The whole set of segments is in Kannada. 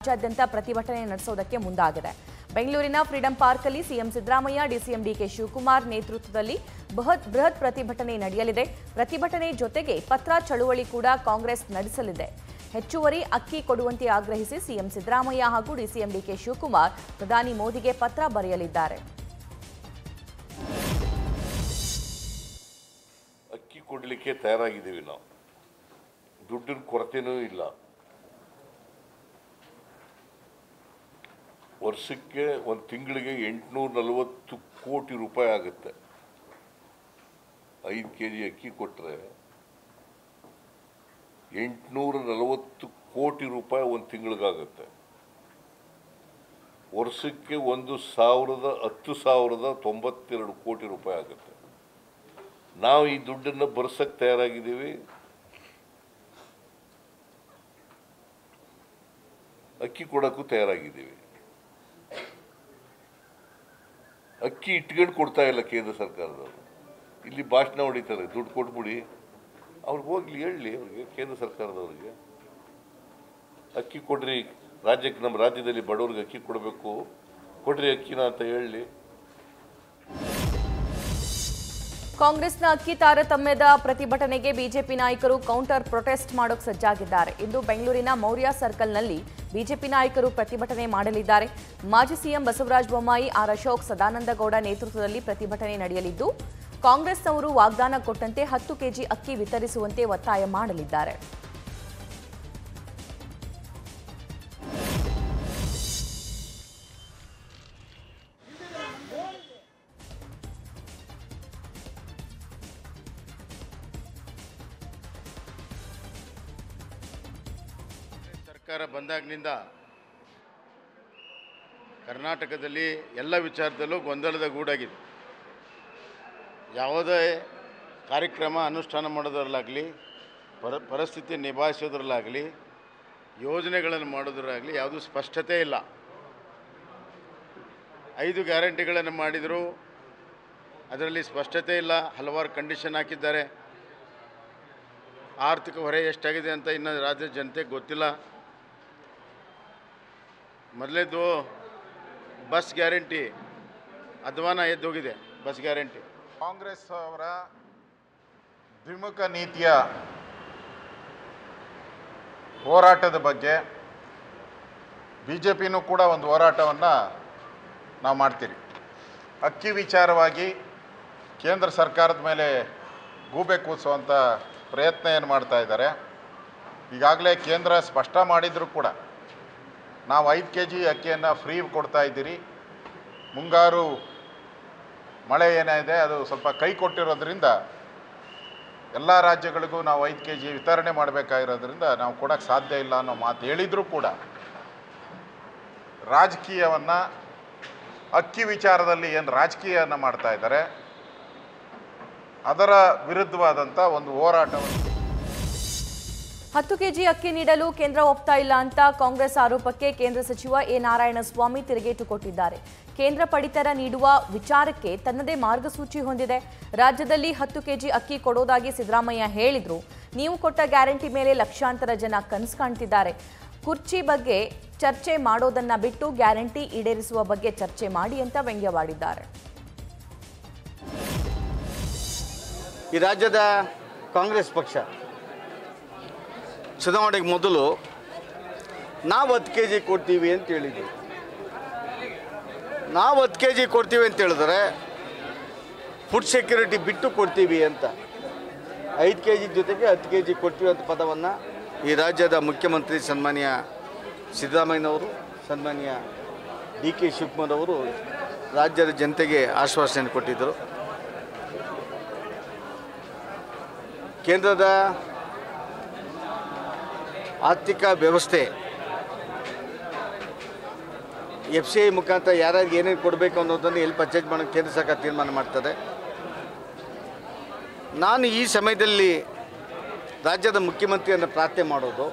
ರಾಜ್ಯಾದ್ಯಂತ ಪ್ರತಿಭಟನೆ ನಡೆಸೋದಕ್ಕೆ ಮುಂದಾಗಿದೆ ಬೆಂಗಳೂರಿನ ಫ್ರೀಡಂ ಪಾರ್ಕಲ್ಲಿ CM Siddaramaiah DCM DK Shivakumar ನೇತೃತ್ವದಲ್ಲಿ ಬೃಹತ್ ಬೃಹತ್ ಪ್ರತಿಭಟನೆ ನಡೆಯಲಿದೆ ಪ್ರತಿಭಟನೆ ಜೊತೆಗೆ ಪತ್ರ ಚಳುವಳಿ ಕೂಡ ಕಾಂಗ್ರೆಸ್ ನಡೆಸಲಿದೆ ಹೆಚ್ಚುವರಿ ಅಕ್ಕಿ ಕೊಡುವಂತೆ ಆಗ್ರಹಿಸಿ ಸಿಎಂ ಸಿದ್ದರಾಮಯ್ಯ ಹಾಗೂ ಡಿಸಿಎಂ ಡಿಕೆ ಶಿವಕುಮಾರ್ ಪ್ರಧಾನಿ ಮೋದಿಗೆ ಪತ್ರ ಬರೆಯಲಿದ್ದಾರೆ ಅಕ್ಕಿ ಕೊಡಲಿಕ್ಕೆ ತಯಾರಾಗಿದ್ದೀವಿ ನಾವು ದುಡ್ಡಿನ ಕೊರತೆನೂ ಇಲ್ಲ ವರ್ಷಕ್ಕೆ ಒಂದು ತಿಂಗಳಿಗೆ ಎಂಟುನೂರ ನಲವತ್ತು ಕೋಟಿ ರೂಪಾಯಿ ಆಗುತ್ತೆ ಐದು ಕೆ ಜಿ ಅಕ್ಕಿ ಕೊಟ್ಟರೆ ಎಂಟುನೂರ ನಲವತ್ತು ಕೋಟಿ ರೂಪಾಯಿ ಒಂದು ತಿಂಗಳಿಗಾಗುತ್ತೆ ವರ್ಷಕ್ಕೆ ಒಂದು ಸಾವಿರದ ಹತ್ತು ಸಾವಿರದ ತೊಂಬತ್ತೆರಡು ಕೋಟಿ ರೂಪಾಯಿ ಆಗುತ್ತೆ ನಾವು ಈ ದುಡ್ಡನ್ನು ಬರ್ಸಕ್ಕೆ ತಯಾರಾಗಿದ್ದೀವಿ ಅಕ್ಕಿ ಕೊಡೋಕ್ಕೂ ತಯಾರಾಗಿದ್ದೀವಿ ಅಕ್ಕಿ ಇಟ್ಕೊಂಡು ಕೊಡ್ತಾ ಇಲ್ಲ ಕೇಂದ್ರ ಸರ್ಕಾರದವರು ಇಲ್ಲಿ ಭಾಷಣ ಹೊಡಿತಾರೆ ದುಡ್ಡು ಕೊಟ್ಬಿಡಿ ಅವ್ರಿಗೆ ಹೋಗ್ಲಿ ಹೇಳಲಿ ಅವ್ರಿಗೆ ಕೇಂದ್ರ ಸರ್ಕಾರದವ್ರಿಗೆ ಅಕ್ಕಿ ಕೊಡ್ರಿ ರಾಜ್ಯಕ್ಕೆ ನಮ್ಮ ರಾಜ್ಯದಲ್ಲಿ ಬಡವ್ರಿಗೆ ಅಕ್ಕಿ ಕೊಡಬೇಕು ಕೊಡ್ರಿ ಅಕ್ಕಿನ ಅಂತ ಹೇಳಲಿ ಕಾಂಗ್ರೆಸ್ನ ಅಕ್ಕಿ ತಾರತಮ್ಯದ ಪ್ರತಿಭಟನೆಗೆ ಬಿಜೆಪಿ ನಾಯಕರು ಕೌಂಟರ್ ಪ್ರೊಟೆಸ್ಟ್ ಮಾಡೋಕ್ ಸಜ್ಜಾಗಿದ್ದಾರೆ ಇಂದು ಬೆಂಗಳೂರಿನ ಮೌರ್ಯ ಸರ್ಕಲ್ನಲ್ಲಿ ಬಿಜೆಪಿ ನಾಯಕರು ಪ್ರತಿಭಟನೆ ಮಾಡಲಿದ್ದಾರೆ ಮಾಜಿ ಸಿಎಂ ಬಸವರಾಜ ಬೊಮ್ಮಾಯಿ ಆರ್ ಅಶೋಕ್ ಸದಾನಂದಗೌಡ ನೇತೃತ್ವದಲ್ಲಿ ಪ್ರತಿಭಟನೆ ನಡೆಯಲಿದ್ದು ಕಾಂಗ್ರೆಸ್ನವರು ವಾಗ್ದಾನ ಕೊಟ್ಟಂತೆ ಹತ್ತು ಕೆಜಿ ಅಕ್ಕಿ ವಿತರಿಸುವಂತೆ ಒತ್ತಾಯ ಮಾಡಲಿದ್ದಾರೆ ಸರ್ಕಾರ ಬಂದಾಗಿನಿಂದ ಕರ್ನಾಟಕದಲ್ಲಿ ಎಲ್ಲ ವಿಚಾರದಲ್ಲೂ ಗೊಂದಲದ ಗೂಡಾಗಿದೆ ಯಾವುದೇ ಕಾರ್ಯಕ್ರಮ ಅನುಷ್ಠಾನ ಮಾಡೋದ್ರಲ್ಲಾಗಲಿ ಪರ ಪರಿಸ್ಥಿತಿ ನಿಭಾಯಿಸೋದ್ರಲ್ಲಾಗಲಿ ಯೋಜನೆಗಳನ್ನು ಮಾಡೋದ್ರಾಗಲಿ ಯಾವುದೂ ಸ್ಪಷ್ಟತೆ ಇಲ್ಲ ಐದು ಗ್ಯಾರಂಟಿಗಳನ್ನು ಮಾಡಿದರು ಅದರಲ್ಲಿ ಸ್ಪಷ್ಟತೆ ಇಲ್ಲ ಹಲವಾರು ಕಂಡೀಷನ್ ಹಾಕಿದ್ದಾರೆ ಆರ್ಥಿಕ ಹೊರೆ ಎಷ್ಟಾಗಿದೆ ಅಂತ ಇನ್ನು ರಾಜ್ಯದ ಜನತೆಗೆ ಗೊತ್ತಿಲ್ಲ ಮೊದಲೇದು ಬಸ್ ಗ್ಯಾರಂಟಿ ಅಧ್ವಾನ ಎದ್ದೋಗಿದೆ ಬಸ್ ಗ್ಯಾರಂಟಿ ಕಾಂಗ್ರೆಸ್ ಅವರ ದ್ವಿಮುಖ ನೀತಿಯ ಹೋರಾಟದ ಬಗ್ಗೆ ಬಿ ಜೆ ಪಿನೂ ಕೂಡ ಒಂದು ಹೋರಾಟವನ್ನು ನಾವು ಮಾಡ್ತೀರಿ ಅಕ್ಕಿ ವಿಚಾರವಾಗಿ ಕೇಂದ್ರ ಸರ್ಕಾರದ ಮೇಲೆ ಗೂಬೆ ಕೂರಿಸುವಂಥ ಪ್ರಯತ್ನ ಏನು ಮಾಡ್ತಾ ಇದ್ದಾರೆ ಈಗಾಗಲೇ ಕೇಂದ್ರ ಸ್ಪಷ್ಟ ಮಾಡಿದರೂ ಕೂಡ ನಾವು ಐದು ಕೆ ಜಿ ಅಕ್ಕಿಯನ್ನು ಫ್ರೀ ಕೊಡ್ತಾ ಇದ್ದೀರಿ ಮುಂಗಾರು ಮಳೆ ಏನಿದೆ ಅದು ಸ್ವಲ್ಪ ಕೈ ಕೊಟ್ಟಿರೋದ್ರಿಂದ ಎಲ್ಲ ರಾಜ್ಯಗಳಿಗೂ ನಾವು ಐದು ಕೆ ಜಿ ವಿತರಣೆ ಮಾಡಬೇಕಾಗಿರೋದ್ರಿಂದ ನಾವು ಕೊಡೋಕ್ಕೆ ಸಾಧ್ಯ ಇಲ್ಲ ಅನ್ನೋ ಮಾತು ಹೇಳಿದರೂ ಕೂಡ ರಾಜಕೀಯವನ್ನು ಅಕ್ಕಿ ವಿಚಾರದಲ್ಲಿ ಏನು ರಾಜಕೀಯವನ್ನು ಮಾಡ್ತಾ ಇದ್ದಾರೆ ಅದರ ವಿರುದ್ಧವಾದಂಥ ಒಂದು ಹೋರಾಟವನ್ನು ಹತ್ತು ಕೆಜಿ ಅಕ್ಕಿ ನೀಡಲು ಕೇಂದ್ರ ಒಪ್ತಾ ಇಲ್ಲ ಅಂತ ಕಾಂಗ್ರೆಸ್ ಆರೋಪಕ್ಕೆ ಕೇಂದ್ರ ಸಚಿವ ಎ ನಾರಾಯಣಸ್ವಾಮಿ ತಿರುಗೇಟು ಕೊಟ್ಟಿದ್ದಾರೆ ಕೇಂದ್ರ ಪಡಿತರ ನೀಡುವ ವಿಚಾರಕ್ಕೆ ತನ್ನದೇ ಮಾರ್ಗಸೂಚಿ ಹೊಂದಿದೆ ರಾಜ್ಯದಲ್ಲಿ ಹತ್ತು ಕೆಜಿ ಅಕ್ಕಿ ಕೊಡೋದಾಗಿ ಸಿದ್ದರಾಮಯ್ಯ ಹೇಳಿದ್ರು ನೀವು ಕೊಟ್ಟ ಗ್ಯಾರಂಟಿ ಮೇಲೆ ಲಕ್ಷಾಂತರ ಜನ ಕನಸು ಕಾಣ್ತಿದ್ದಾರೆ ಕುರ್ಚಿ ಬಗ್ಗೆ ಚರ್ಚೆ ಮಾಡೋದನ್ನ ಬಿಟ್ಟು ಗ್ಯಾರಂಟಿ ಈಡೇರಿಸುವ ಬಗ್ಗೆ ಚರ್ಚೆ ಮಾಡಿ ಅಂತ ವ್ಯಂಗ್ಯವಾಡಿದ್ದಾರೆ ಈ ರಾಜ್ಯದ ಕಾಂಗ್ರೆಸ್ ಪಕ್ಷ ಚುನಾವಣೆಗೆ ಮೊದಲು ನಾವು ಹತ್ತು ಕೆ ಜಿ ಕೊಡ್ತೀವಿ ಅಂತ ಹೇಳಿದ್ವಿ ನಾವು ಹತ್ತು ಕೆ ಜಿ ಕೊಡ್ತೀವಿ ಅಂತ ಹೇಳಿದ್ರೆ ಫುಡ್ ಸೆಕ್ಯೂರಿಟಿ ಬಿಟ್ಟು ಕೊಡ್ತೀವಿ ಅಂತ ಐದು ಕೆ ಜಿ ಜೊತೆಗೆ ಹತ್ತು ಕೆ ಜಿ ಕೊಡ್ತೀವಿ ಅಂತ ಪದವನ್ನು ಈ ರಾಜ್ಯದ ಮುಖ್ಯಮಂತ್ರಿ ಸನ್ಮಾನ್ಯ ಸಿದ್ದರಾಮಯ್ಯನವರು ಸನ್ಮಾನ್ಯ ಡಿ ಕೆ ಶಿವಕುಮಾರ್ ಅವರು ರಾಜ್ಯದ ಜನತೆಗೆ ಆಶ್ವಾಸನೆ ಕೊಟ್ಟಿದ್ದರು ಕೇಂದ್ರದ ಆರ್ಥಿಕ ವ್ಯವಸ್ಥೆ ಎಫ್ ಸಿ ಐ ಮುಖಾಂತರ ಯಾರ್ಯಾರಿಗೆ ಏನೇನು ಕೊಡಬೇಕು ಅನ್ನೋದನ್ನು ಎಲ್ಲಿ ಪರ್ಚೇಸ್ ಮಾಡೋಕ್ಕೆ ಕೇಂದ್ರ ಸರ್ಕಾರ ತೀರ್ಮಾನ ಮಾಡ್ತದೆ ನಾನು ಈ ಸಮಯದಲ್ಲಿ ರಾಜ್ಯದ ಮುಖ್ಯಮಂತ್ರಿಯನ್ನು ಪ್ರಾರ್ಥನೆ ಮಾಡೋದು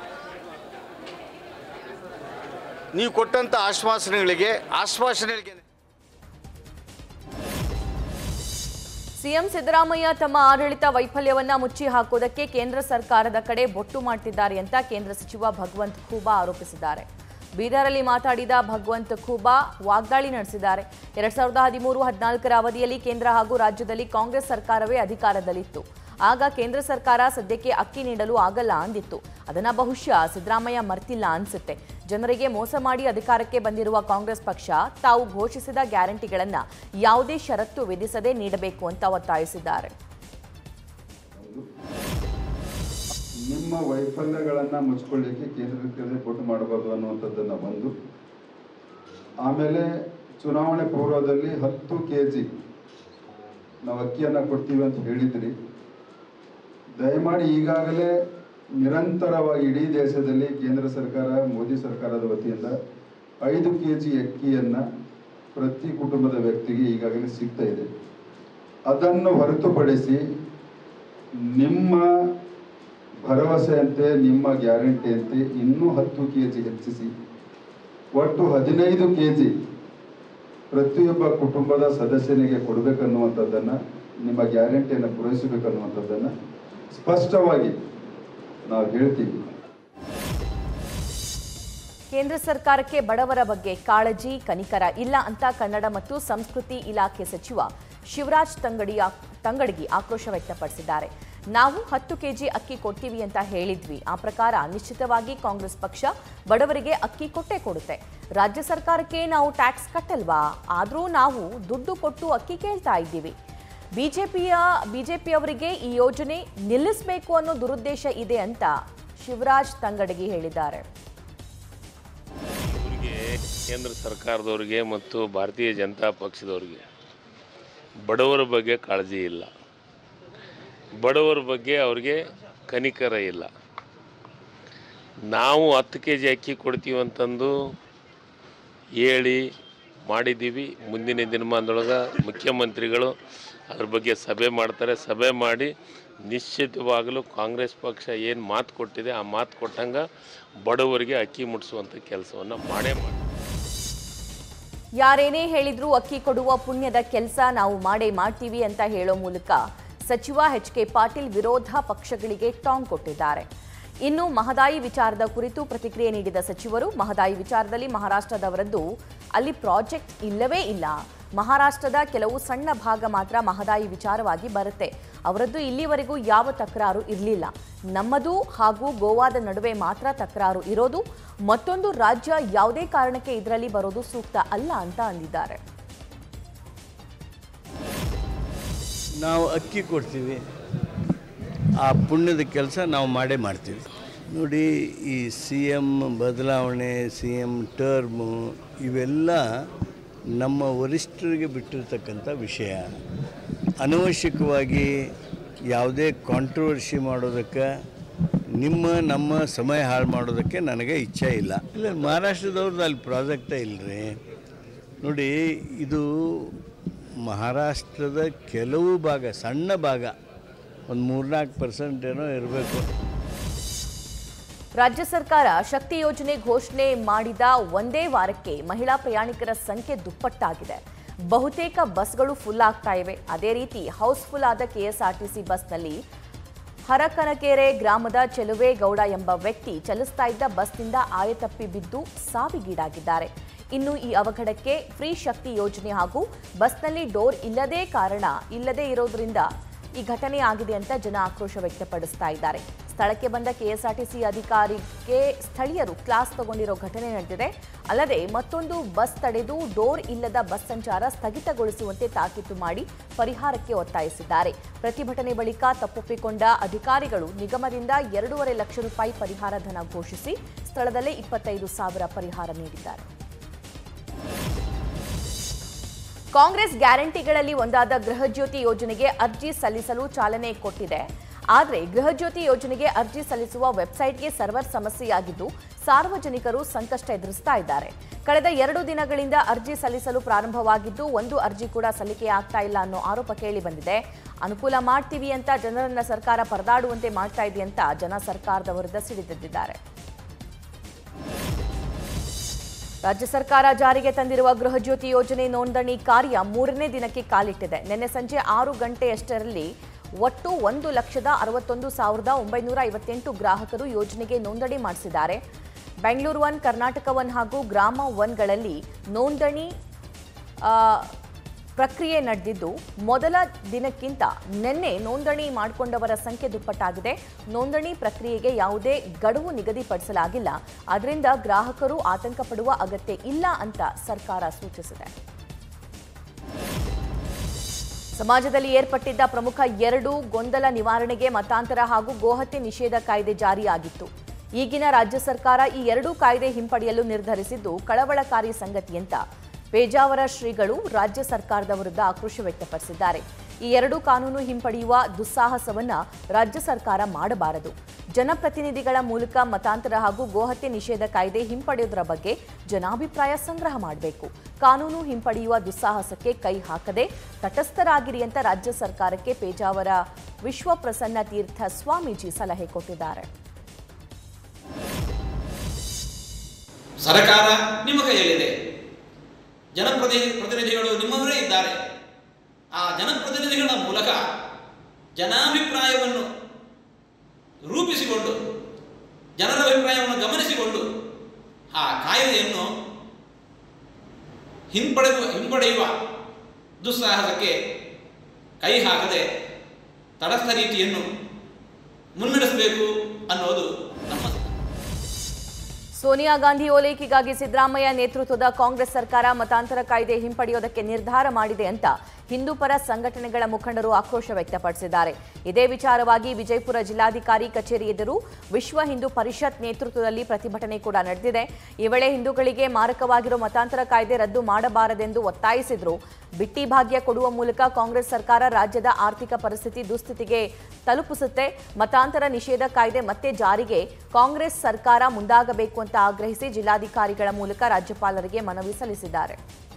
ನೀವು ಕೊಟ್ಟಂಥ ಆಶ್ವಾಸನೆಗಳಿಗೆ ಆಶ್ವಾಸನೆಗಳಿಗೆ ಸಿಎಂ ಸಿದ್ದರಾಮಯ್ಯ ತಮ್ಮ ಆಡಳಿತ ವೈಫಲ್ಯವನ್ನ ಮುಚ್ಚಿ ಹಾಕೋದಕ್ಕೆ ಕೇಂದ್ರ ಸರ್ಕಾರದ ಕಡೆ ಬೊಟ್ಟು ಮಾಡ್ತಿದ್ದಾರೆ ಅಂತ ಕೇಂದ್ರ ಸಚಿವ ಭಗವಂತ್ ಖೂಬಾ ಆರೋಪಿಸಿದ್ದಾರೆ ಬೀದರಲ್ಲಿ ಮಾತಾಡಿದ ಭಗವಂತ ಖೂಬಾ ವಾಗ್ದಾಳಿ ನಡೆಸಿದ್ದಾರೆ ಎರಡ್ ಸಾವಿರದ ಹದಿಮೂರು ಹದಿನಾಲ್ಕರ ಅವಧಿಯಲ್ಲಿ ಕೇಂದ್ರ ಹಾಗೂ ರಾಜ್ಯದಲ್ಲಿ ಕಾಂಗ್ರೆಸ್ ಸರ್ಕಾರವೇ ಅಧಿಕಾರದಲ್ಲಿತ್ತು ಆಗ ಕೇಂದ್ರ ಸರ್ಕಾರ ಸದ್ಯಕ್ಕೆ ಅಕ್ಕಿ ನೀಡಲು ಆಗಲ್ಲ ಅಂದಿತ್ತು ಅದನ್ನ ಬಹುಶಃ ಸಿದ್ದರಾಮಯ್ಯ ಮರ್ತಿಲ್ಲ ಅನ್ಸುತ್ತೆ ಜನರಿಗೆ ಮೋಸ ಮಾಡಿ ಅಧಿಕಾರಕ್ಕೆ ಬಂದಿರುವ ಕಾಂಗ್ರೆಸ್ ಪಕ್ಷ ತಾವು ಘೋಷಿಸಿದ ಗ್ಯಾರಂಟಿಗಳನ್ನ ಯಾವುದೇ ಷರತ್ತು ವಿಧಿಸದೆ ನೀಡಬೇಕು ಅಂತ ಒತ್ತಾಯಿಸಿದ್ದಾರೆ ನಿಮ್ಮ ವೈಫಲ್ಯಗಳನ್ನು ಮುಚ್ಕೊಳ್ಳಿಕ್ಕೆ ಕೇಂದ್ರಕ್ಕೆ ಕೊಟ್ಟು ಮಾಡಬಾರ್ದು ಅನ್ನುವಂಥದ್ದನ್ನು ಒಂದು ಆಮೇಲೆ ಚುನಾವಣೆ ಪೂರ್ವದಲ್ಲಿ ಹತ್ತು ಕೆ ಜಿ ನಾವು ಅಕ್ಕಿಯನ್ನು ಕೊಡ್ತೀವಿ ಅಂತ ಹೇಳಿದ್ರಿ ದಯಮಾಡಿ ಈಗಾಗಲೇ ನಿರಂತರವಾಗಿ ಇಡೀ ದೇಶದಲ್ಲಿ ಕೇಂದ್ರ ಸರ್ಕಾರ ಮೋದಿ ಸರ್ಕಾರದ ವತಿಯಿಂದ ಐದು ಕೆ ಜಿ ಅಕ್ಕಿಯನ್ನು ಪ್ರತಿ ಕುಟುಂಬದ ವ್ಯಕ್ತಿಗೆ ಈಗಾಗಲೇ ಸಿಗ್ತಾ ಇದೆ ಅದನ್ನು ಹೊರತುಪಡಿಸಿ ನಿಮ್ಮ ಭರವಸೆಯಂತೆ ನಿಮ್ಮ ಗ್ಯಾರಂಟಿಯಂತೆ ಇನ್ನೂ ಹತ್ತು ಕೆ ಜಿ ಹೆಚ್ಚಿಸಿ ಒಟ್ಟು ಹದಿನೈದು ಕೆ ಜಿ ಪ್ರತಿಯೊಬ್ಬ ಕುಟುಂಬದ ಸದಸ್ಯನಿಗೆ ಕೊಡಬೇಕನ್ನುವಂಥದ್ದನ್ನು ನಿಮ್ಮ ಗ್ಯಾರಂಟಿಯನ್ನು ಪೂರೈಸಬೇಕನ್ನುವಂಥದ್ದನ್ನು ಸ್ಪಷ್ಟವಾಗಿ ನಾವು ಹೇಳ್ತೀವಿ ಕೇಂದ್ರ ಸರ್ಕಾರಕ್ಕೆ ಬಡವರ ಬಗ್ಗೆ ಕಾಳಜಿ ಕನಿಕರ ಇಲ್ಲ ಅಂತ ಕನ್ನಡ ಮತ್ತು ಸಂಸ್ಕೃತಿ ಇಲಾಖೆ ಸಚಿವ ಶಿವರಾಜ್ ತಂಗಡಿ ತಂಗಡಗಿ ಆಕ್ರೋಶ ವ್ಯಕ್ತಪಡಿಸಿದ್ದಾರೆ ನಾವು ಹತ್ತು ಕೆಜಿ ಅಕ್ಕಿ ಕೊಡ್ತೀವಿ ಅಂತ ಹೇಳಿದ್ವಿ ಆ ಪ್ರಕಾರ ನಿಶ್ಚಿತವಾಗಿ ಕಾಂಗ್ರೆಸ್ ಪಕ್ಷ ಬಡವರಿಗೆ ಅಕ್ಕಿ ಕೊಟ್ಟೆ ಕೊಡುತ್ತೆ ರಾಜ್ಯ ಸರ್ಕಾರಕ್ಕೆ ನಾವು ಟ್ಯಾಕ್ಸ್ ಕಟ್ಟಲ್ವಾ ಆದರೂ ನಾವು ದುಡ್ಡು ಕೊಟ್ಟು ಅಕ್ಕಿ ಕೇಳ್ತಾ ಇದ್ದೀವಿ ಬಿಜೆಪಿಯ ಬಿಜೆಪಿಯವರಿಗೆ ಈ ಯೋಜನೆ ನಿಲ್ಲಿಸಬೇಕು ಅನ್ನೋ ದುರುದ್ದೇಶ ಇದೆ ಅಂತ ಶಿವರಾಜ್ ತಂಗಡಗಿ ಹೇಳಿದ್ದಾರೆ ಇವರಿಗೆ ಕೇಂದ್ರ ಸರ್ಕಾರದವ್ರಿಗೆ ಮತ್ತು ಭಾರತೀಯ ಜನತಾ ಪಕ್ಷದವ್ರಿಗೆ ಬಡವರ ಬಗ್ಗೆ ಕಾಳಜಿ ಇಲ್ಲ ಬಡವರ ಬಗ್ಗೆ ಅವ್ರಿಗೆ ಕನಿಕರ ಇಲ್ಲ ನಾವು ಹತ್ತು ಕೆ ಜಿ ಅಕ್ಕಿ ಕೊಡ್ತೀವಿ ಅಂತಂದು ಹೇಳಿ ಮಾಡಿದ್ದೀವಿ ಮುಂದಿನ ದಿನಮಾನದೊಳಗೆ ಮುಖ್ಯಮಂತ್ರಿಗಳು ಅದ್ರ ಬಗ್ಗೆ ಸಭೆ ಮಾಡ್ತಾರೆ ಸಭೆ ಮಾಡಿ ನಿಶ್ಚಿತವಾಗಲೂ ಕಾಂಗ್ರೆಸ್ ಪಕ್ಷ ಏನು ಮಾತು ಕೊಟ್ಟಿದೆ ಆ ಮಾತು ಕೊಟ್ಟಂಗೆ ಬಡವರಿಗೆ ಅಕ್ಕಿ ಮುಟ್ಟಿಸುವಂಥ ಕೆಲಸವನ್ನು ಮಾಡೇ ಮಾಡಿ ಯಾರೇನೇ ಹೇಳಿದ್ರೂ ಅಕ್ಕಿ ಕೊಡುವ ಪುಣ್ಯದ ಕೆಲಸ ನಾವು ಮಾಡೇ ಮಾಡ್ತೀವಿ ಅಂತ ಹೇಳೋ ಮೂಲಕ ಸಚಿವ ಎಚ್ ಕೆ ಪಾಟೀಲ್ ವಿರೋಧ ಪಕ್ಷಗಳಿಗೆ ಟಾಂಗ್ ಕೊಟ್ಟಿದ್ದಾರೆ ಇನ್ನು ಮಹದಾಯಿ ವಿಚಾರದ ಕುರಿತು ಪ್ರತಿಕ್ರಿಯೆ ನೀಡಿದ ಸಚಿವರು ಮಹದಾಯಿ ವಿಚಾರದಲ್ಲಿ ಮಹಾರಾಷ್ಟ್ರದವರದ್ದು ಅಲ್ಲಿ ಪ್ರಾಜೆಕ್ಟ್ ಇಲ್ಲವೇ ಇಲ್ಲ ಮಹಾರಾಷ್ಟ್ರದ ಕೆಲವು ಸಣ್ಣ ಭಾಗ ಮಾತ್ರ ಮಹದಾಯಿ ವಿಚಾರವಾಗಿ ಬರುತ್ತೆ ಅವರದ್ದು ಇಲ್ಲಿವರೆಗೂ ಯಾವ ತಕರಾರು ಇರಲಿಲ್ಲ ನಮ್ಮದು ಹಾಗೂ ಗೋವಾದ ನಡುವೆ ಮಾತ್ರ ತಕರಾರು ಇರೋದು ಮತ್ತೊಂದು ರಾಜ್ಯ ಯಾವುದೇ ಕಾರಣಕ್ಕೆ ಇದರಲ್ಲಿ ಬರೋದು ಸೂಕ್ತ ಅಲ್ಲ ಅಂತ ಅಂದಿದ್ದಾರೆ ನಾವು ಅಕ್ಕಿ ಕೊಡ್ತೀವಿ ಆ ಪುಣ್ಯದ ಕೆಲಸ ನಾವು ಮಾಡೇ ಮಾಡ್ತೀವಿ ನೋಡಿ ಈ ಸಿ ಎಮ್ ಬದಲಾವಣೆ ಸಿ ಎಮ್ ಟರ್ಮು ಇವೆಲ್ಲ ನಮ್ಮ ವರಿಷ್ಠರಿಗೆ ಬಿಟ್ಟಿರ್ತಕ್ಕಂಥ ವಿಷಯ ಅನವಶ್ಯಕವಾಗಿ ಯಾವುದೇ ಕಾಂಟ್ರವರ್ಸಿ ಮಾಡೋದಕ್ಕೆ ನಿಮ್ಮ ನಮ್ಮ ಸಮಯ ಹಾಳು ಮಾಡೋದಕ್ಕೆ ನನಗೆ ಇಚ್ಛೆ ಇಲ್ಲ ಇಲ್ಲ ಮಹಾರಾಷ್ಟ್ರದವ್ರದ್ದು ಅಲ್ಲಿ ಪ್ರಾಜೆಕ್ಟೇ ಇಲ್ಲರಿ ನೋಡಿ ಇದು ಮಹಾರಾಷ್ಟ್ರದ ಕೆಲವು ಭಾಗ ಸಣ್ಣ ಭಾಗ ಒಂದು ಮೂರ್ನಾಲ್ಕು ಪರ್ಸೆಂಟ್ ಏನೋ ಇರಬೇಕು ರಾಜ್ಯ ಸರ್ಕಾರ ಶಕ್ತಿ ಯೋಜನೆ ಘೋಷಣೆ ಮಾಡಿದ ಒಂದೇ ವಾರಕ್ಕೆ ಮಹಿಳಾ ಪ್ರಯಾಣಿಕರ ಸಂಖ್ಯೆ ದುಪ್ಪಟ್ಟಾಗಿದೆ ಬಹುತೇಕ ಬಸ್ಗಳು ಫುಲ್ ಆಗ್ತಾ ಇವೆ ಅದೇ ರೀತಿ ಹೌಸ್ಫುಲ್ ಆದ ಕೆಎಸ್ಆರ್ಟಿಸಿ ಬಸ್ನಲ್ಲಿ ಹರಕನಕೆರೆ ಗ್ರಾಮದ ಚೆಲುವೇಗೌಡ ಎಂಬ ವ್ಯಕ್ತಿ ಚಲಿಸ್ತಾ ಇದ್ದ ಬಸ್ನಿಂದ ಆಯತಪ್ಪಿ ಬಿದ್ದು ಸಾವಿಗೀಡಾಗಿದ್ದಾರೆ ಇನ್ನು ಈ ಅವಘಡಕ್ಕೆ ಫ್ರೀ ಶಕ್ತಿ ಯೋಜನೆ ಹಾಗೂ ಬಸ್ನಲ್ಲಿ ಡೋರ್ ಇಲ್ಲದೇ ಕಾರಣ ಇಲ್ಲದೇ ಇರೋದ್ರಿಂದ ಈ ಘಟನೆ ಆಗಿದೆ ಅಂತ ಜನ ಆಕ್ರೋಶ ವ್ಯಕ್ತಪಡಿಸ್ತಾ ಇದ್ದಾರೆ ಸ್ಥಳಕ್ಕೆ ಬಂದ ಕೆಎಸ್ಆರ್ಟಿಸಿ ಅಧಿಕಾರಿಗೆ ಸ್ಥಳೀಯರು ಕ್ಲಾಸ್ ತಗೊಂಡಿರೋ ಘಟನೆ ನಡೆದಿದೆ ಅಲ್ಲದೆ ಮತ್ತೊಂದು ಬಸ್ ತಡೆದು ಡೋರ್ ಇಲ್ಲದ ಬಸ್ ಸಂಚಾರ ಸ್ಥಗಿತಗೊಳಿಸುವಂತೆ ತಾಕೀತು ಮಾಡಿ ಪರಿಹಾರಕ್ಕೆ ಒತ್ತಾಯಿಸಿದ್ದಾರೆ ಪ್ರತಿಭಟನೆ ಬಳಿಕ ತಪ್ಪೊಪ್ಪಿಕೊಂಡ ಅಧಿಕಾರಿಗಳು ನಿಗಮದಿಂದ ಎರಡೂವರೆ ಲಕ್ಷ ರೂಪಾಯಿ ಪರಿಹಾರ ಧನ ಘೋಷಿಸಿ ಸ್ಥಳದಲ್ಲೇ ಇಪ್ಪತ್ತೈದು ಸಾವಿರ ಪರಿಹಾರ ನೀಡಿದ್ದಾರೆ ಕಾಂಗ್ರೆಸ್ ಗ್ಯಾರಂಟಿಗಳಲ್ಲಿ ಒಂದಾದ ಗೃಹಜ್ಯೋತಿ ಯೋಜನೆಗೆ ಅರ್ಜಿ ಸಲ್ಲಿಸಲು ಚಾಲನೆ ಕೊಟ್ಟಿದೆ ಆದರೆ ಗೃಹಜ್ಯೋತಿ ಯೋಜನೆಗೆ ಅರ್ಜಿ ಸಲ್ಲಿಸುವ ವೆಬ್ಸೈಟ್ಗೆ ಸರ್ವರ್ ಸಮಸ್ಯೆಯಾಗಿದ್ದು ಸಾರ್ವಜನಿಕರು ಸಂಕಷ್ಟ ಎದುರಿಸ್ತಾ ಇದ್ದಾರೆ ಕಳೆದ ಎರಡು ದಿನಗಳಿಂದ ಅರ್ಜಿ ಸಲ್ಲಿಸಲು ಪ್ರಾರಂಭವಾಗಿದ್ದು ಒಂದು ಅರ್ಜಿ ಕೂಡ ಸಲ್ಲಿಕೆ ಆಗ್ತಾ ಇಲ್ಲ ಅನ್ನೋ ಆರೋಪ ಕೇಳಿ ಬಂದಿದೆ ಅನುಕೂಲ ಮಾಡ್ತೀವಿ ಅಂತ ಜನರನ್ನ ಸರ್ಕಾರ ಪರದಾಡುವಂತೆ ಮಾಡ್ತಾ ಇದೆ ಅಂತ ಜನ ಸರ್ಕಾರದ ವಿರುದ್ಧ ಸಿಡಿದೆದ್ದಿದ್ದಾರೆ ರಾಜ್ಯ ಸರ್ಕಾರ ಜಾರಿಗೆ ತಂದಿರುವ ಗೃಹಜ್ಯೋತಿ ಯೋಜನೆ ನೋಂದಣಿ ಕಾರ್ಯ ಮೂರನೇ ದಿನಕ್ಕೆ ಕಾಲಿಟ್ಟಿದೆ ನಿನ್ನೆ ಸಂಜೆ ಆರು ಗಂಟೆಯಷ್ಟರಲ್ಲಿ ಒಟ್ಟು ಒಂದು ಲಕ್ಷದ ಅರವತ್ತೊಂದು ಸಾವಿರದ ಒಂಬೈನೂರ ಐವತ್ತೆಂಟು ಗ್ರಾಹಕರು ಯೋಜನೆಗೆ ನೋಂದಣಿ ಮಾಡಿಸಿದ್ದಾರೆ ಬೆಂಗಳೂರು ಒನ್ ಕರ್ನಾಟಕ ಒನ್ ಹಾಗೂ ಗ್ರಾಮ ಒನ್ಗಳಲ್ಲಿ ನೋಂದಣಿ ಆ, ಪ್ರಕ್ರಿಯೆ ನಡೆದಿದ್ದು ಮೊದಲ ದಿನಕ್ಕಿಂತ ನಿನ್ನೆ ನೋಂದಣಿ ಮಾಡಿಕೊಂಡವರ ಸಂಖ್ಯೆ ದುಪ್ಪಟ್ಟಾಗಿದೆ ನೋಂದಣಿ ಪ್ರಕ್ರಿಯೆಗೆ ಯಾವುದೇ ಗಡುವು ನಿಗದಿಪಡಿಸಲಾಗಿಲ್ಲ ಅದರಿಂದ ಗ್ರಾಹಕರು ಆತಂಕ ಪಡುವ ಅಗತ್ಯ ಇಲ್ಲ ಅಂತ ಸರ್ಕಾರ ಸೂಚಿಸಿದೆ ಸಮಾಜದಲ್ಲಿ ಏರ್ಪಟ್ಟಿದ್ದ ಪ್ರಮುಖ ಎರಡು ಗೊಂದಲ ನಿವಾರಣೆಗೆ ಮತಾಂತರ ಹಾಗೂ ಗೋಹತ್ಯೆ ನಿಷೇಧ ಕಾಯ್ದೆ ಜಾರಿಯಾಗಿತ್ತು ಈಗಿನ ರಾಜ್ಯ ಸರ್ಕಾರ ಈ ಎರಡೂ ಕಾಯ್ದೆ ಹಿಂಪಡೆಯಲು ನಿರ್ಧರಿಸಿದ್ದು ಕಳವಳಕಾರಿ ಸಂಗತಿ ಅಂತ ಪೇಜಾವರ ಶ್ರೀಗಳು ರಾಜ್ಯ ಸರ್ಕಾರದ ವಿರುದ್ಧ ಆಕ್ರೋಶ ವ್ಯಕ್ತಪಡಿಸಿದ್ದಾರೆ ಈ ಎರಡೂ ಕಾನೂನು ಹಿಂಪಡೆಯುವ ದುಸ್ಸಾಹಸವನ್ನ ರಾಜ್ಯ ಸರ್ಕಾರ ಮಾಡಬಾರದು ಜನಪ್ರತಿನಿಧಿಗಳ ಮೂಲಕ ಮತಾಂತರ ಹಾಗೂ ಗೋಹತ್ಯೆ ನಿಷೇಧ ಕಾಯ್ದೆ ಹಿಂಪಡೆಯುವುದರ ಬಗ್ಗೆ ಜನಾಭಿಪ್ರಾಯ ಸಂಗ್ರಹ ಮಾಡಬೇಕು ಕಾನೂನು ಹಿಂಪಡೆಯುವ ದುಸ್ಸಾಹಸಕ್ಕೆ ಕೈ ಹಾಕದೆ ತಟಸ್ಥರಾಗಿರಿ ಅಂತ ರಾಜ್ಯ ಸರ್ಕಾರಕ್ಕೆ ಪೇಜಾವರ ವಿಶ್ವಪ್ರಸನ್ನ ತೀರ್ಥ ಸ್ವಾಮೀಜಿ ಸಲಹೆ ಕೊಟ್ಟಿದ್ದಾರೆ ಸರ್ಕಾರ ನಿಮ್ಮ ಕೈಯಲ್ಲಿದೆ ಜನಪ್ರತಿ ಪ್ರತಿನಿಧಿಗಳು ನಿಮ್ಮವರೇ ಇದ್ದಾರೆ ಆ ಜನಪ್ರತಿನಿಧಿಗಳ ಮೂಲಕ ಜನಾಭಿಪ್ರಾಯವನ್ನು ರೂಪಿಸಿಕೊಂಡು ಜನರ ಅಭಿಪ್ರಾಯವನ್ನು ಗಮನಿಸಿಕೊಂಡು ಆ ಕಾಯ್ದೆಯನ್ನು ಹಿಂಪಡೆದು ಹಿಂಪಡೆಯುವ ದುಸ್ಸಾಹಸಕ್ಕೆ ಕೈ ಹಾಕದೆ ತಟಸ್ಥ ರೀತಿಯನ್ನು ಮುನ್ನಡೆಸಬೇಕು ಅನ್ನೋದು ನಮ್ಮ ಸೋನಿಯಾ ಗಾಂಧಿ ಓಲೈಕೆಗಾಗಿ ಸಿದ್ದರಾಮಯ್ಯ ನೇತೃತ್ವದ ಕಾಂಗ್ರೆಸ್ ಸರ್ಕಾರ ಮತಾಂತರ ಕಾಯ್ದೆ ಹಿಂಪಡೆಯೋದಕ್ಕೆ ನಿರ್ಧಾರ ಮಾಡಿದೆ ಅಂತ ಹಿಂದೂ ಪರ ಸಂಘಟನೆಗಳ ಮುಖಂಡರು ಆಕ್ರೋಶ ವ್ಯಕ್ತಪಡಿಸಿದ್ದಾರೆ ಇದೇ ವಿಚಾರವಾಗಿ ವಿಜಯಪುರ ಜಿಲ್ಲಾಧಿಕಾರಿ ಕಚೇರಿ ಎದುರು ವಿಶ್ವ ಹಿಂದೂ ಪರಿಷತ್ ನೇತೃತ್ವದಲ್ಲಿ ಪ್ರತಿಭಟನೆ ಕೂಡ ನಡೆದಿದೆ ಈ ವೇಳೆ ಹಿಂದೂಗಳಿಗೆ ಮಾರಕವಾಗಿರೋ ಮತಾಂತರ ಕಾಯ್ದೆ ರದ್ದು ಮಾಡಬಾರದೆಂದು ಒತ್ತಾಯಿಸಿದ್ರು ಬಿಟ್ಟಿ ಭಾಗ್ಯ ಕೊಡುವ ಮೂಲಕ ಕಾಂಗ್ರೆಸ್ ಸರ್ಕಾರ ರಾಜ್ಯದ ಆರ್ಥಿಕ ಪರಿಸ್ಥಿತಿ ದುಸ್ಥಿತಿಗೆ ತಲುಪಿಸುತ್ತೆ ಮತಾಂತರ ನಿಷೇಧ ಕಾಯ್ದೆ ಮತ್ತೆ ಜಾರಿಗೆ ಕಾಂಗ್ರೆಸ್ ಸರ್ಕಾರ ಮುಂದಾಗಬೇಕು ಅಂತ ಆಗ್ರಹಿಸಿ ಜಿಲ್ಲಾಧಿಕಾರಿಗಳ ಮೂಲಕ ರಾಜ್ಯಪಾಲರಿಗೆ ಮನವಿ ಸಲ್ಲಿಸಿದ್ದಾರೆ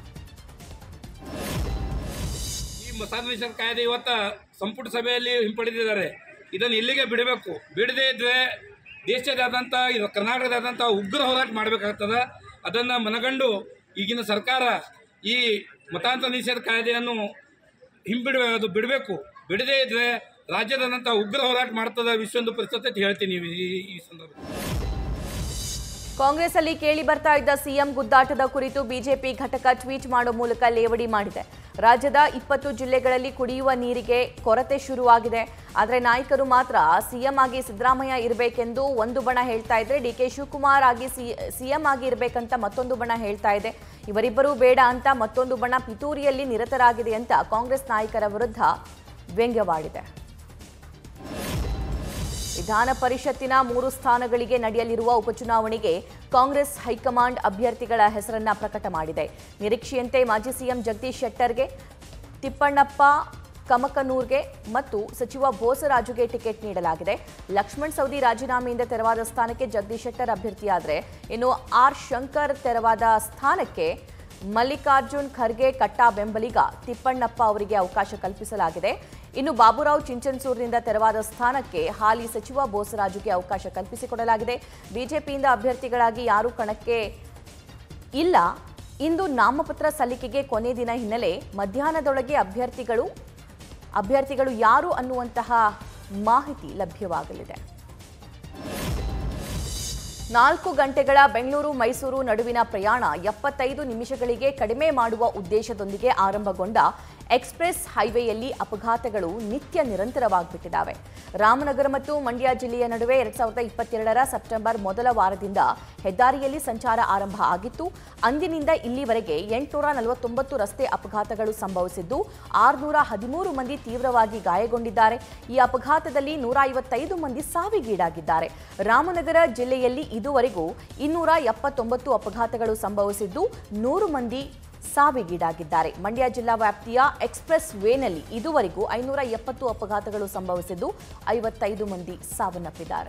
ಈ ಮತಾಂತರ ಕಾಯ್ದೆ ಇವತ್ತ ಸಂಪುಟ ಸಭೆಯಲ್ಲಿ ಹಿಂಪಡೆದಿದ್ದಾರೆ ಇದನ್ನು ಇಲ್ಲಿಗೆ ಬಿಡಬೇಕು ಬಿಡದೇ ಇದ್ರೆ ದೇಶದಾದ್ಯಂತ ಇದು ಕರ್ನಾಟಕದಾದ್ಯಂತ ಉಗ್ರ ಹೋರಾಟ ಮಾಡಬೇಕಾಗ್ತದೆ ಅದನ್ನು ಮನಗಂಡು ಈಗಿನ ಸರ್ಕಾರ ಈ ಮತಾಂತರ ನಿಷೇಧ ಕಾಯ್ದೆಯನ್ನು ಹಿಂಬಿಡಬೇಕು ಬಿಡಬೇಕು ಬಿಡದೇ ಇದ್ರೆ ರಾಜ್ಯದಾದ್ಯಂತ ಉಗ್ರ ಹೋರಾಟ ಮಾಡ್ತದೆ ವಿಶ್ವ ಹಿಂದೂ ಪರಿಷತ್ ಅಂತ ಹೇಳ್ತೀನಿ ಈ ಈ ಸಂದರ್ಭದಲ್ಲಿ ಕಾಂಗ್ರೆಸ್ ಅಲ್ಲಿ ಕೇಳಿ ಬರ್ತಾ ಇದ್ದ ಸಿಎಂ ಗುದ್ದಾಟದ ಕುರಿತು ಬಿಜೆಪಿ ಘಟಕ ಟ್ವೀಟ್ ಮಾಡೋ ಮೂಲಕ ಲೇವಡಿ ಮಾಡಿದೆ ರಾಜ್ಯದ ಇಪ್ಪತ್ತು ಜಿಲ್ಲೆಗಳಲ್ಲಿ ಕುಡಿಯುವ ನೀರಿಗೆ ಕೊರತೆ ಶುರುವಾಗಿದೆ ಆದರೆ ನಾಯಕರು ಮಾತ್ರ ಸಿಎಂ ಆಗಿ ಸಿದ್ದರಾಮಯ್ಯ ಇರಬೇಕೆಂದು ಒಂದು ಬಣ ಹೇಳ್ತಾ ಇದ್ರೆ ಡಿ ಕೆ ಶಿವಕುಮಾರ್ ಆಗಿ ಸಿಎಂ ಆಗಿ ಇರಬೇಕಂತ ಮತ್ತೊಂದು ಬಣ ಹೇಳ್ತಾ ಇದೆ ಇವರಿಬ್ಬರೂ ಬೇಡ ಅಂತ ಮತ್ತೊಂದು ಬಣ ಪಿತೂರಿಯಲ್ಲಿ ನಿರತರಾಗಿದೆ ಅಂತ ಕಾಂಗ್ರೆಸ್ ನಾಯಕರ ವಿರುದ್ಧ ವ್ಯಂಗ್ಯವಾಡಿದೆ ವಿಧಾನ ಪರಿಷತ್ತಿನ ಮೂರು ಸ್ಥಾನಗಳಿಗೆ ನಡೆಯಲಿರುವ ಉಪಚುನಾವಣೆಗೆ ಕಾಂಗ್ರೆಸ್ ಹೈಕಮಾಂಡ್ ಅಭ್ಯರ್ಥಿಗಳ ಹೆಸರನ್ನ ಪ್ರಕಟ ಮಾಡಿದೆ ನಿರೀಕ್ಷೆಯಂತೆ ಮಾಜಿ ಸಿಎಂ ಜಗದೀಶ್ ಶೆಟ್ಟರ್ಗೆ ತಿಪ್ಪಣ್ಣಪ್ಪ ಕಮಕನೂರ್ಗೆ ಮತ್ತು ಸಚಿವ ಬೋಸರಾಜುಗೆ ಟಿಕೆಟ್ ನೀಡಲಾಗಿದೆ ಲಕ್ಷ್ಮಣ್ ಸವದಿ ರಾಜೀನಾಮೆಯಿಂದ ತೆರವಾದ ಸ್ಥಾನಕ್ಕೆ ಜಗದೀಶ್ ಶೆಟ್ಟರ್ ಅಭ್ಯರ್ಥಿಯಾದರೆ ಇನ್ನು ಆರ್ ಶಂಕರ್ ತೆರವಾದ ಸ್ಥಾನಕ್ಕೆ ಮಲ್ಲಿಕಾರ್ಜುನ್ ಖರ್ಗೆ ಕಟ್ಟಾ ಬೆಂಬಲಿಗ ತಿಪ್ಪಣ್ಣಪ್ಪ ಅವರಿಗೆ ಅವಕಾಶ ಕಲ್ಪಿಸಲಾಗಿದೆ ಇನ್ನು ಬಾಬುರಾವ್ ಚಿಂಚನ್ಸೂರಿನಿಂದ ತೆರವಾದ ಸ್ಥಾನಕ್ಕೆ ಹಾಲಿ ಸಚಿವ ಬೋಸರಾಜುಗೆ ಅವಕಾಶ ಕಲ್ಪಿಸಿಕೊಡಲಾಗಿದೆ ಬಿಜೆಪಿಯಿಂದ ಅಭ್ಯರ್ಥಿಗಳಾಗಿ ಯಾರೂ ಕಣಕ್ಕೆ ಇಲ್ಲ ಇಂದು ನಾಮಪತ್ರ ಸಲ್ಲಿಕೆಗೆ ಕೊನೆ ದಿನ ಹಿನ್ನೆಲೆ ಮಧ್ಯಾಹ್ನದೊಳಗೆ ಅಭ್ಯರ್ಥಿಗಳು ಅಭ್ಯರ್ಥಿಗಳು ಯಾರು ಅನ್ನುವಂತಹ ಮಾಹಿತಿ ಲಭ್ಯವಾಗಲಿದೆ ನಾಲ್ಕು ಗಂಟೆಗಳ ಬೆಂಗಳೂರು ಮೈಸೂರು ನಡುವಿನ ಪ್ರಯಾಣ ಎಪ್ಪತ್ತೈದು ನಿಮಿಷಗಳಿಗೆ ಕಡಿಮೆ ಮಾಡುವ ಉದ್ದೇಶದೊಂದಿಗೆ ಆರಂಭಗೊಂಡ ಎಕ್ಸ್ಪ್ರೆಸ್ ಹೈವೇಯಲ್ಲಿ ಅಪಘಾತಗಳು ನಿತ್ಯ ನಿರಂತರವಾಗಿಬಿಟ್ಟಿದ್ದಾವೆ ರಾಮನಗರ ಮತ್ತು ಮಂಡ್ಯ ಜಿಲ್ಲೆಯ ನಡುವೆ ಎರಡ್ ಸಾವಿರದ ಇಪ್ಪತ್ತೆರಡರ ಸೆಪ್ಟೆಂಬರ್ ಮೊದಲ ವಾರದಿಂದ ಹೆದ್ದಾರಿಯಲ್ಲಿ ಸಂಚಾರ ಆರಂಭ ಆಗಿತ್ತು ಅಂದಿನಿಂದ ಇಲ್ಲಿವರೆಗೆ ಎಂಟುನೂರ ನಲವತ್ತೊಂಬತ್ತು ರಸ್ತೆ ಅಪಘಾತಗಳು ಸಂಭವಿಸಿದ್ದು ಆರುನೂರ ಹದಿಮೂರು ಮಂದಿ ತೀವ್ರವಾಗಿ ಗಾಯಗೊಂಡಿದ್ದಾರೆ ಈ ಅಪಘಾತದಲ್ಲಿ ನೂರ ಐವತ್ತೈದು ಮಂದಿ ಸಾವಿಗೀಡಾಗಿದ್ದಾರೆ ರಾಮನಗರ ಜಿಲ್ಲೆಯಲ್ಲಿ ಇದುವರೆಗೂ ಇನ್ನೂರ ಎಪ್ಪತ್ತೊಂಬತ್ತು ಅಪಘಾತಗಳು ಸಂಭವಿಸಿದ್ದು ನೂರು ಮಂದಿ ಸಾವಿಗೀಡಾಗಿದ್ದಾರೆ ಮಂಡ್ಯ ಜಿಲ್ಲಾ ವ್ಯಾಪ್ತಿಯ ಎಕ್ಸ್ಪ್ರೆಸ್ ವೇನಲ್ಲಿ ಇದುವರೆಗೂ ಐನೂರ ಎಪ್ಪತ್ತು ಅಪಘಾತಗಳು ಸಂಭವಿಸಿದ್ದು ಐವತ್ತೈದು ಮಂದಿ ಸಾವನ್ನಪ್ಪಿದ್ದಾರೆ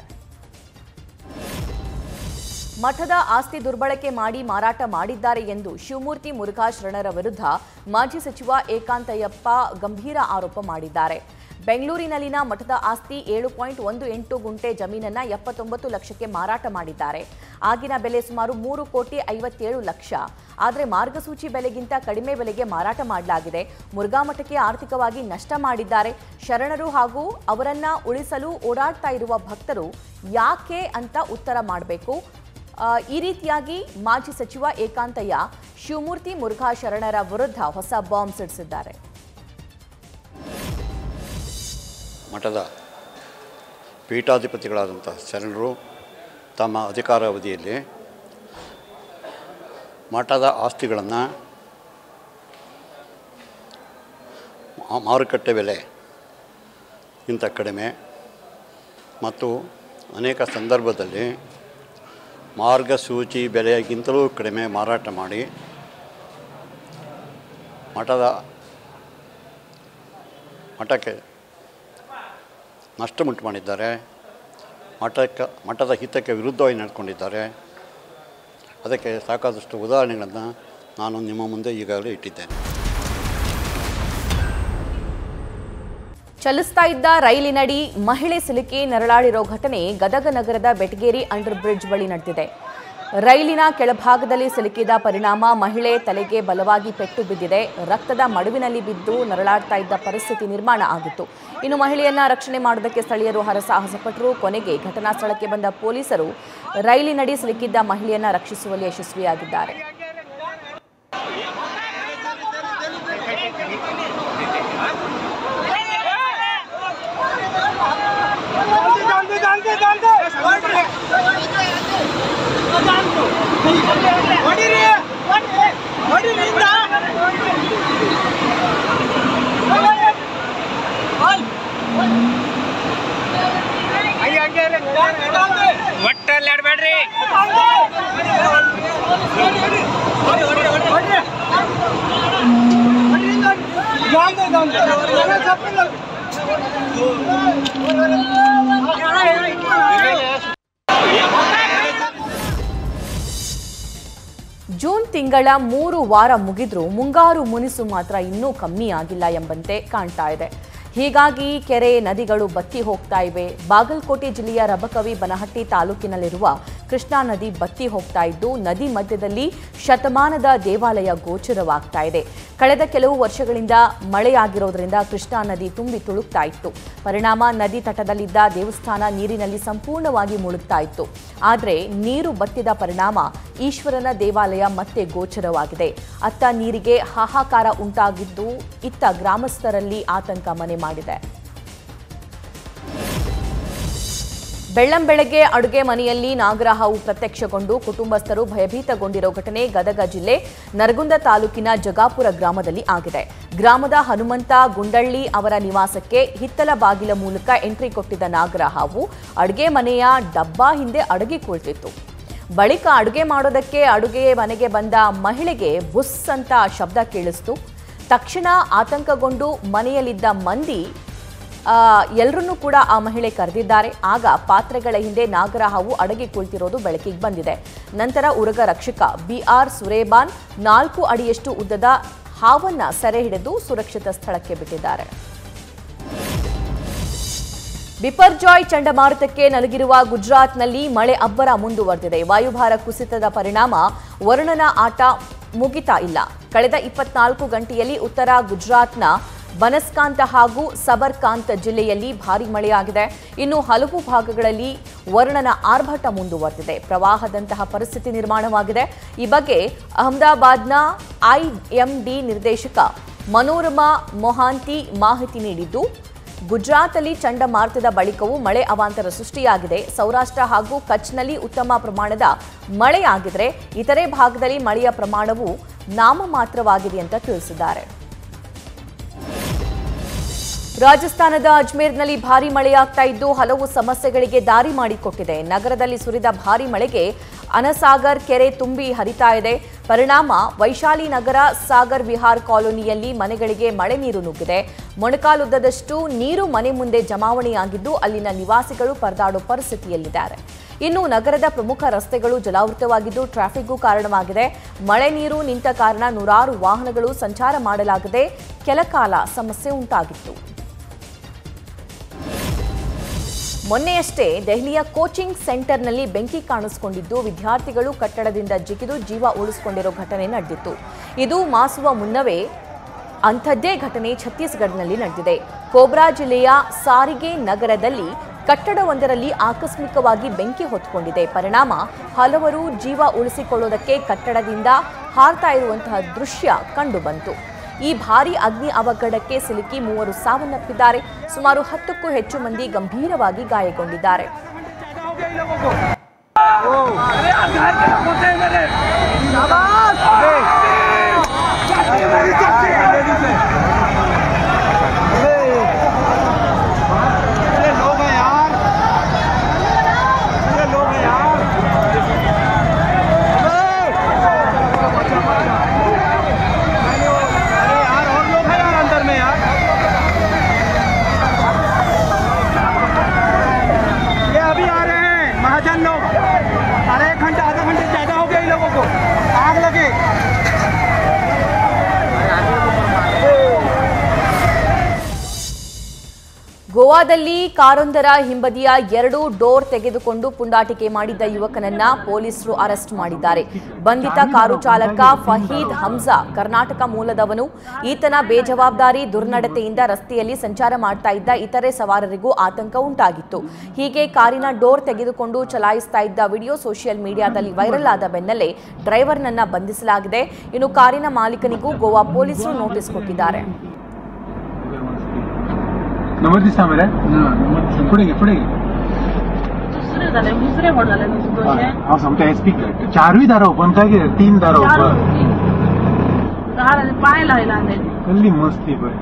ಮಠದ ಆಸ್ತಿ ದುರ್ಬಳಕೆ ಮಾಡಿ ಮಾರಾಟ ಮಾಡಿದ್ದಾರೆ ಎಂದು ಶಿವಮೂರ್ತಿ ಮುರುಘಾ ಶರಣರ ವಿರುದ್ಧ ಮಾಜಿ ಸಚಿವ ಏಕಾಂತಯ್ಯಪ್ಪ ಗಂಭೀರ ಆರೋಪ ಮಾಡಿದ್ದಾರೆ ಬೆಂಗಳೂರಿನಲ್ಲಿನ ಮಠದ ಆಸ್ತಿ ಏಳು ಪಾಯಿಂಟ್ ಒಂದು ಎಂಟು ಗುಂಟೆ ಜಮೀನನ್ನ ಎಪ್ಪತ್ತೊಂಬತ್ತು ಲಕ್ಷಕ್ಕೆ ಮಾರಾಟ ಮಾಡಿದ್ದಾರೆ ಆಗಿನ ಬೆಲೆ ಸುಮಾರು ಮೂರು ಕೋಟಿ ಐವತ್ತೇಳು ಲಕ್ಷ ಆದರೆ ಮಾರ್ಗಸೂಚಿ ಬೆಲೆಗಿಂತ ಕಡಿಮೆ ಬೆಲೆಗೆ ಮಾರಾಟ ಮಾಡಲಾಗಿದೆ ಮುರುಘಾ ಮಠಕ್ಕೆ ಆರ್ಥಿಕವಾಗಿ ನಷ್ಟ ಮಾಡಿದ್ದಾರೆ ಶರಣರು ಹಾಗೂ ಅವರನ್ನ ಉಳಿಸಲು ಓಡಾಡ್ತಾ ಇರುವ ಭಕ್ತರು ಯಾಕೆ ಅಂತ ಉತ್ತರ ಮಾಡಬೇಕು ಆ, ಈ ರೀತಿಯಾಗಿ ಮಾಜಿ ಸಚಿವ ಏಕಾಂತಯ್ಯ ಶಿವಮೂರ್ತಿ ಮುರುಘಾ ಶರಣರ ವಿರುದ್ಧ ಹೊಸ ಬಾಂಬ್ ಸಿಡಿಸಿದ್ದಾರೆ ಮಠದ ಪೀಠಾಧಿಪತಿಗಳಾದಂಥ ಶರಣರು ತಮ್ಮ ಅಧಿಕಾರಾವಧಿಯಲ್ಲಿ ಮಠದ ಆಸ್ತಿಗಳನ್ನು ಮಾರುಕಟ್ಟೆ ಬೆಲೆ ಇಂಥ ಕಡಿಮೆ ಮತ್ತು ಅನೇಕ ಸಂದರ್ಭದಲ್ಲಿ ಮಾರ್ಗಸೂಚಿ ಬೆಲೆಗಿಂತಲೂ ಕಡಿಮೆ ಮಾರಾಟ ಮಾಡಿ ಮಠದ ಮಠಕ್ಕೆ ನಷ್ಟವುಂಟು ಮಾಡಿದ್ದಾರೆ ಮಠಕ್ಕೆ ಮಠದ ಹಿತಕ್ಕೆ ವಿರುದ್ಧವಾಗಿ ನಡ್ಕೊಂಡಿದ್ದಾರೆ ಅದಕ್ಕೆ ಸಾಕಾದಷ್ಟು ಉದಾಹರಣೆಗಳನ್ನು ನಾನು ನಿಮ್ಮ ಮುಂದೆ ಈಗಾಗಲೇ ಇಟ್ಟಿದ್ದೇನೆ ಚಲಿಸ್ತಾ ಇದ್ದ ರೈಲಿನಡಿ ಮಹಿಳೆ ಸಿಲುಕಿ ನರಳಾಡಿರೋ ಘಟನೆ ಗದಗ ನಗರದ ಬೆಟಗೇರಿ ಅಂಡರ್ ಬ್ರಿಡ್ಜ್ ಬಳಿ ನಡೆದಿದೆ ರೈಲಿನ ಕೆಳಭಾಗದಲ್ಲಿ ಸಿಲುಕಿದ ಪರಿಣಾಮ ಮಹಿಳೆ ತಲೆಗೆ ಬಲವಾಗಿ ಪೆಟ್ಟು ಬಿದ್ದಿದೆ ರಕ್ತದ ಮಡುವಿನಲ್ಲಿ ಬಿದ್ದು ನರಳಾಡ್ತಾ ಇದ್ದ ಪರಿಸ್ಥಿತಿ ನಿರ್ಮಾಣ ಆಗಿತ್ತು ಇನ್ನು ಮಹಿಳೆಯನ್ನ ರಕ್ಷಣೆ ಮಾಡೋದಕ್ಕೆ ಸ್ಥಳೀಯರು ಹರಸಾಹಸಪಟ್ಟರು ಕೊನೆಗೆ ಘಟನಾ ಸ್ಥಳಕ್ಕೆ ಬಂದ ಪೊಲೀಸರು ರೈಲಿನಡಿ ಸಿಲುಕಿದ್ದ ಮಹಿಳೆಯನ್ನ ರಕ್ಷಿಸುವಲ್ಲಿ ಯಶಸ್ವಿಯಾಗಿದ್ದಾರೆ ಒಟ್ಟಲ್ಲಿ ಆಡ್ಬೇಡ್ರಿ ಜೂನ್ ತಿಂಗಳ ಮೂರು ವಾರ ಮುಗಿದ್ರೂ ಮುಂಗಾರು ಮುನಿಸು ಮಾತ್ರ ಇನ್ನೂ ಕಮ್ಮಿ ಆಗಿಲ್ಲ ಎಂಬಂತೆ ಕಾಣ್ತಾ ಇದೆ ಹೀಗಾಗಿ ಕೆರೆ ನದಿಗಳು ಬತ್ತಿ ಹೋಗ್ತಾ ಇವೆ ಬಾಗಲಕೋಟೆ ಜಿಲ್ಲೆಯ ರಬಕವಿ ಬನಹಟ್ಟಿ ತಾಲೂಕಿನಲ್ಲಿರುವ ಕೃಷ್ಣಾ ನದಿ ಬತ್ತಿ ಹೋಗ್ತಾ ಇದ್ದು ನದಿ ಮಧ್ಯದಲ್ಲಿ ಶತಮಾನದ ದೇವಾಲಯ ಗೋಚರವಾಗ್ತಾ ಇದೆ ಕಳೆದ ಕೆಲವು ವರ್ಷಗಳಿಂದ ಮಳೆಯಾಗಿರೋದ್ರಿಂದ ಕೃಷ್ಣಾ ನದಿ ತುಂಬಿ ತುಳುಕ್ತಾ ಇತ್ತು ಪರಿಣಾಮ ನದಿ ತಟದಲ್ಲಿದ್ದ ದೇವಸ್ಥಾನ ನೀರಿನಲ್ಲಿ ಸಂಪೂರ್ಣವಾಗಿ ಮುಳುಗ್ತಾ ಇತ್ತು ಆದರೆ ನೀರು ಬತ್ತಿದ ಪರಿಣಾಮ ಈಶ್ವರನ ದೇವಾಲಯ ಮತ್ತೆ ಗೋಚರವಾಗಿದೆ ಅತ್ತ ನೀರಿಗೆ ಹಾಹಾಕಾರ ಉಂಟಾಗಿದ್ದು ಇತ್ತ ಗ್ರಾಮಸ್ಥರಲ್ಲಿ ಆತಂಕ ಮನೆ ಮಾಡಿದೆ ಬೆಳ್ಳಂಬೆಳಗ್ಗೆ ಅಡುಗೆ ಮನೆಯಲ್ಲಿ ನಾಗರಹಾವು ಪ್ರತ್ಯಕ್ಷಗೊಂಡು ಕುಟುಂಬಸ್ಥರು ಭಯಭೀತಗೊಂಡಿರೋ ಘಟನೆ ಗದಗ ಜಿಲ್ಲೆ ನರಗುಂದ ತಾಲೂಕಿನ ಜಗಾಪುರ ಗ್ರಾಮದಲ್ಲಿ ಆಗಿದೆ ಗ್ರಾಮದ ಹನುಮಂತ ಗುಂಡಳ್ಳಿ ಅವರ ನಿವಾಸಕ್ಕೆ ಹಿತ್ತಲ ಬಾಗಿಲ ಮೂಲಕ ಎಂಟ್ರಿ ಕೊಟ್ಟಿದ್ದ ನಾಗರಹಾವು ಅಡುಗೆ ಮನೆಯ ಡಬ್ಬಾ ಹಿಂದೆ ಅಡಗಿ ಕುಳಿತಿತ್ತು ಬಳಿಕ ಅಡುಗೆ ಮಾಡೋದಕ್ಕೆ ಅಡುಗೆ ಮನೆಗೆ ಬಂದ ಮಹಿಳೆಗೆ ಬುಸ್ ಅಂತ ಶಬ್ದ ಕೇಳಿಸ್ತು ತಕ್ಷಣ ಆತಂಕಗೊಂಡು ಮನೆಯಲ್ಲಿದ್ದ ಮಂದಿ ಎಲ್ಲರನ್ನೂ ಕೂಡ ಆ ಮಹಿಳೆ ಕರೆದಿದ್ದಾರೆ ಆಗ ಪಾತ್ರೆಗಳ ಹಿಂದೆ ನಾಗರಹಾವು ಅಡಗಿ ಕುಳಿತಿರೋದು ಬೆಳಕಿಗೆ ಬಂದಿದೆ ನಂತರ ಉರಗ ರಕ್ಷಕ ಬಿಆರ್ ಸುರೇಬಾನ್ ನಾಲ್ಕು ಅಡಿಯಷ್ಟು ಉದ್ದದ ಹಾವನ್ನ ಸೆರೆ ಹಿಡಿದು ಸುರಕ್ಷಿತ ಸ್ಥಳಕ್ಕೆ ಬಿಟ್ಟಿದ್ದಾರೆ ಬಿಪರ್ಜಾಯ್ ಚಂಡಮಾರುತಕ್ಕೆ ನಲುಗಿರುವ ಗುಜರಾತ್ನಲ್ಲಿ ಮಳೆ ಅಬ್ಬರ ಮುಂದುವರೆದಿದೆ ವಾಯುಭಾರ ಕುಸಿತದ ಪರಿಣಾಮ ವರುಣನ ಆಟ ಮುಗಿತಾ ಇಲ್ಲ ಕಳೆದ ಇಪ್ಪತ್ನಾಲ್ಕು ಗಂಟೆಯಲ್ಲಿ ಉತ್ತರ ಗುಜರಾತ್ನ ಬನಸ್ಕಾಂತ ಹಾಗೂ ಸಬರ್ಕಾಂತ್ ಜಿಲ್ಲೆಯಲ್ಲಿ ಭಾರೀ ಮಳೆಯಾಗಿದೆ ಇನ್ನು ಹಲವು ಭಾಗಗಳಲ್ಲಿ ವರುಣನ ಆರ್ಭಟ ಮುಂದುವರೆದಿದೆ ಪ್ರವಾಹದಂತಹ ಪರಿಸ್ಥಿತಿ ನಿರ್ಮಾಣವಾಗಿದೆ ಈ ಬಗ್ಗೆ ಅಹಮದಾಬಾದ್ನ ಐಎಂಡಿ ನಿರ್ದೇಶಕ ಮನೋರಮಾ ಮೊಹಾಂತಿ ಮಾಹಿತಿ ನೀಡಿದ್ದು ಗುಜರಾತ್ನಲ್ಲಿ ಚಂಡಮಾರುತದ ಬಳಿಕವೂ ಮಳೆ ಅವಾಂತರ ಸೃಷ್ಟಿಯಾಗಿದೆ ಸೌರಾಷ್ಟ್ರ ಹಾಗೂ ಕಚ್ನಲ್ಲಿ ಉತ್ತಮ ಪ್ರಮಾಣದ ಮಳೆಯಾಗಿದ್ರೆ ಇತರೆ ಭಾಗದಲ್ಲಿ ಮಳೆಯ ಪ್ರಮಾಣವು ನಾಮಮಾತ್ರವಾಗಿದೆ ಅಂತ ತಿಳಿಸಿದ್ದಾರೆ ರಾಜಸ್ಥಾನದ ಅಜ್ಮೇರ್ನಲ್ಲಿ ಭಾರೀ ಮಳೆಯಾಗ್ತಾ ಇದ್ದು ಹಲವು ಸಮಸ್ಯೆಗಳಿಗೆ ದಾರಿ ಮಾಡಿಕೊಟ್ಟಿದೆ ನಗರದಲ್ಲಿ ಸುರಿದ ಭಾರೀ ಮಳೆಗೆ ಅನಸಾಗರ್ ಕೆರೆ ತುಂಬಿ ಹರಿತಾ ಇದೆ ಪರಿಣಾಮ ವೈಶಾಲಿ ನಗರ ಸಾಗರ್ ವಿಹಾರ್ ಕಾಲೋನಿಯಲ್ಲಿ ಮನೆಗಳಿಗೆ ಮಳೆ ನೀರು ನುಗ್ಗಿದೆ ಮೊಣಕಾಲುದ್ದದಷ್ಟು ನೀರು ಮನೆ ಮುಂದೆ ಜಮಾವಣೆಯಾಗಿದ್ದು ಅಲ್ಲಿನ ನಿವಾಸಿಗಳು ಪರದಾಡೋ ಪರಿಸ್ಥಿತಿಯಲ್ಲಿದ್ದಾರೆ ಇನ್ನು ನಗರದ ಪ್ರಮುಖ ರಸ್ತೆಗಳು ಜಲಾವೃತವಾಗಿದ್ದು ಟ್ರಾಫಿಕ್ಗೂ ಕಾರಣವಾಗಿದೆ ಮಳೆ ನೀರು ನಿಂತ ಕಾರಣ ನೂರಾರು ವಾಹನಗಳು ಸಂಚಾರ ಮಾಡಲಾಗದೆ ಕೆಲಕಾಲ ಸಮಸ್ಯೆ ಉಂಟಾಗಿತ್ತು ಮೊನ್ನೆಯಷ್ಟೇ ದೆಹಲಿಯ ಕೋಚಿಂಗ್ ಸೆಂಟರ್ನಲ್ಲಿ ಬೆಂಕಿ ಕಾಣಿಸಿಕೊಂಡಿದ್ದು ವಿದ್ಯಾರ್ಥಿಗಳು ಕಟ್ಟಡದಿಂದ ಜಿಗಿದು ಜೀವ ಉಳಿಸಿಕೊಂಡಿರೋ ಘಟನೆ ನಡೆದಿತ್ತು ಇದು ಮಾಸುವ ಮುನ್ನವೇ ಅಂಥದ್ದೇ ಘಟನೆ ಛತ್ತೀಸ್ಗಢನಲ್ಲಿ ನಡೆದಿದೆ ಕೋಬ್ರಾ ಜಿಲ್ಲೆಯ ಸಾರಿಗೆ ನಗರದಲ್ಲಿ ಕಟ್ಟಡವೊಂದರಲ್ಲಿ ಆಕಸ್ಮಿಕವಾಗಿ ಬೆಂಕಿ ಹೊತ್ತುಕೊಂಡಿದೆ ಪರಿಣಾಮ ಹಲವರು ಜೀವ ಉಳಿಸಿಕೊಳ್ಳುವುದಕ್ಕೆ ಕಟ್ಟಡದಿಂದ ಹಾರ್ತಾ ಇರುವಂತಹ ದೃಶ್ಯ ಕಂಡುಬಂತು ಈ ಭಾರಿ ಅಗ್ನಿ ಅವಘಡಕ್ಕೆ ಸಿಲುಕಿ ಮೂವರು ಸಾವನ್ನಪ್ಪಿದ್ದಾರೆ ಸುಮಾರು ಹತ್ತಕ್ಕೂ ಹೆಚ್ಚು ಮಂದಿ ಗಂಭೀರವಾಗಿ ಗಾಯಗೊಂಡಿದ್ದಾರೆ ये अभी आ रहे हैं महाजन लोग अरे एक घंटा आधा घंटे ज्यादा हो गया इन लोगों को आग लगे ಗೋವಾದಲ್ಲಿ ಕಾರೊಂದರ ಹಿಂಬದಿಯ ಎರಡು ಡೋರ್ ತೆಗೆದುಕೊಂಡು ಪುಂಡಾಟಿಕೆ ಮಾಡಿದ್ದ ಯುವಕನನ್ನ ಪೊಲೀಸರು ಅರೆಸ್ಟ್ ಮಾಡಿದ್ದಾರೆ ಬಂಧಿತ ಕಾರು ಚಾಲಕ ಫಹೀದ್ ಹಮ್ಜಾ ಕರ್ನಾಟಕ ಮೂಲದವನು ಈತನ ಬೇಜವಾಬ್ದಾರಿ ದುರ್ನಡತೆಯಿಂದ ರಸ್ತೆಯಲ್ಲಿ ಸಂಚಾರ ಮಾಡ್ತಾ ಇದ್ದ ಇತರೆ ಸವಾರರಿಗೂ ಆತಂಕ ಉಂಟಾಗಿತ್ತು ಹೀಗೆ ಕಾರಿನ ಡೋರ್ ತೆಗೆದುಕೊಂಡು ಚಲಾಯಿಸ್ತಾ ಇದ್ದ ವಿಡಿಯೋ ಸೋಷಿಯಲ್ ಮೀಡಿಯಾದಲ್ಲಿ ವೈರಲ್ ಆದ ಬೆನ್ನಲ್ಲೇ ಡ್ರೈವರ್ನನ್ನ ಬಂಧಿಸಲಾಗಿದೆ ಇನ್ನು ಕಾರಿನ ಮಾಲೀಕನಿಗೂ ಗೋವಾ ಪೊಲೀಸರು ನೋಟಿಸ್ ಕೊಟ್ಟಿದ್ದಾರೆ नंबर दिसता मेरे पुढे घे पुढे घे दुसरे झाले दुसरे मोड झाले दोनशे हांव सांगता स्पीकर चारूय दारां ओपन काय कितें तीन दारां ओपन दहा पाय लायला तेणी कसली मस्ती पळय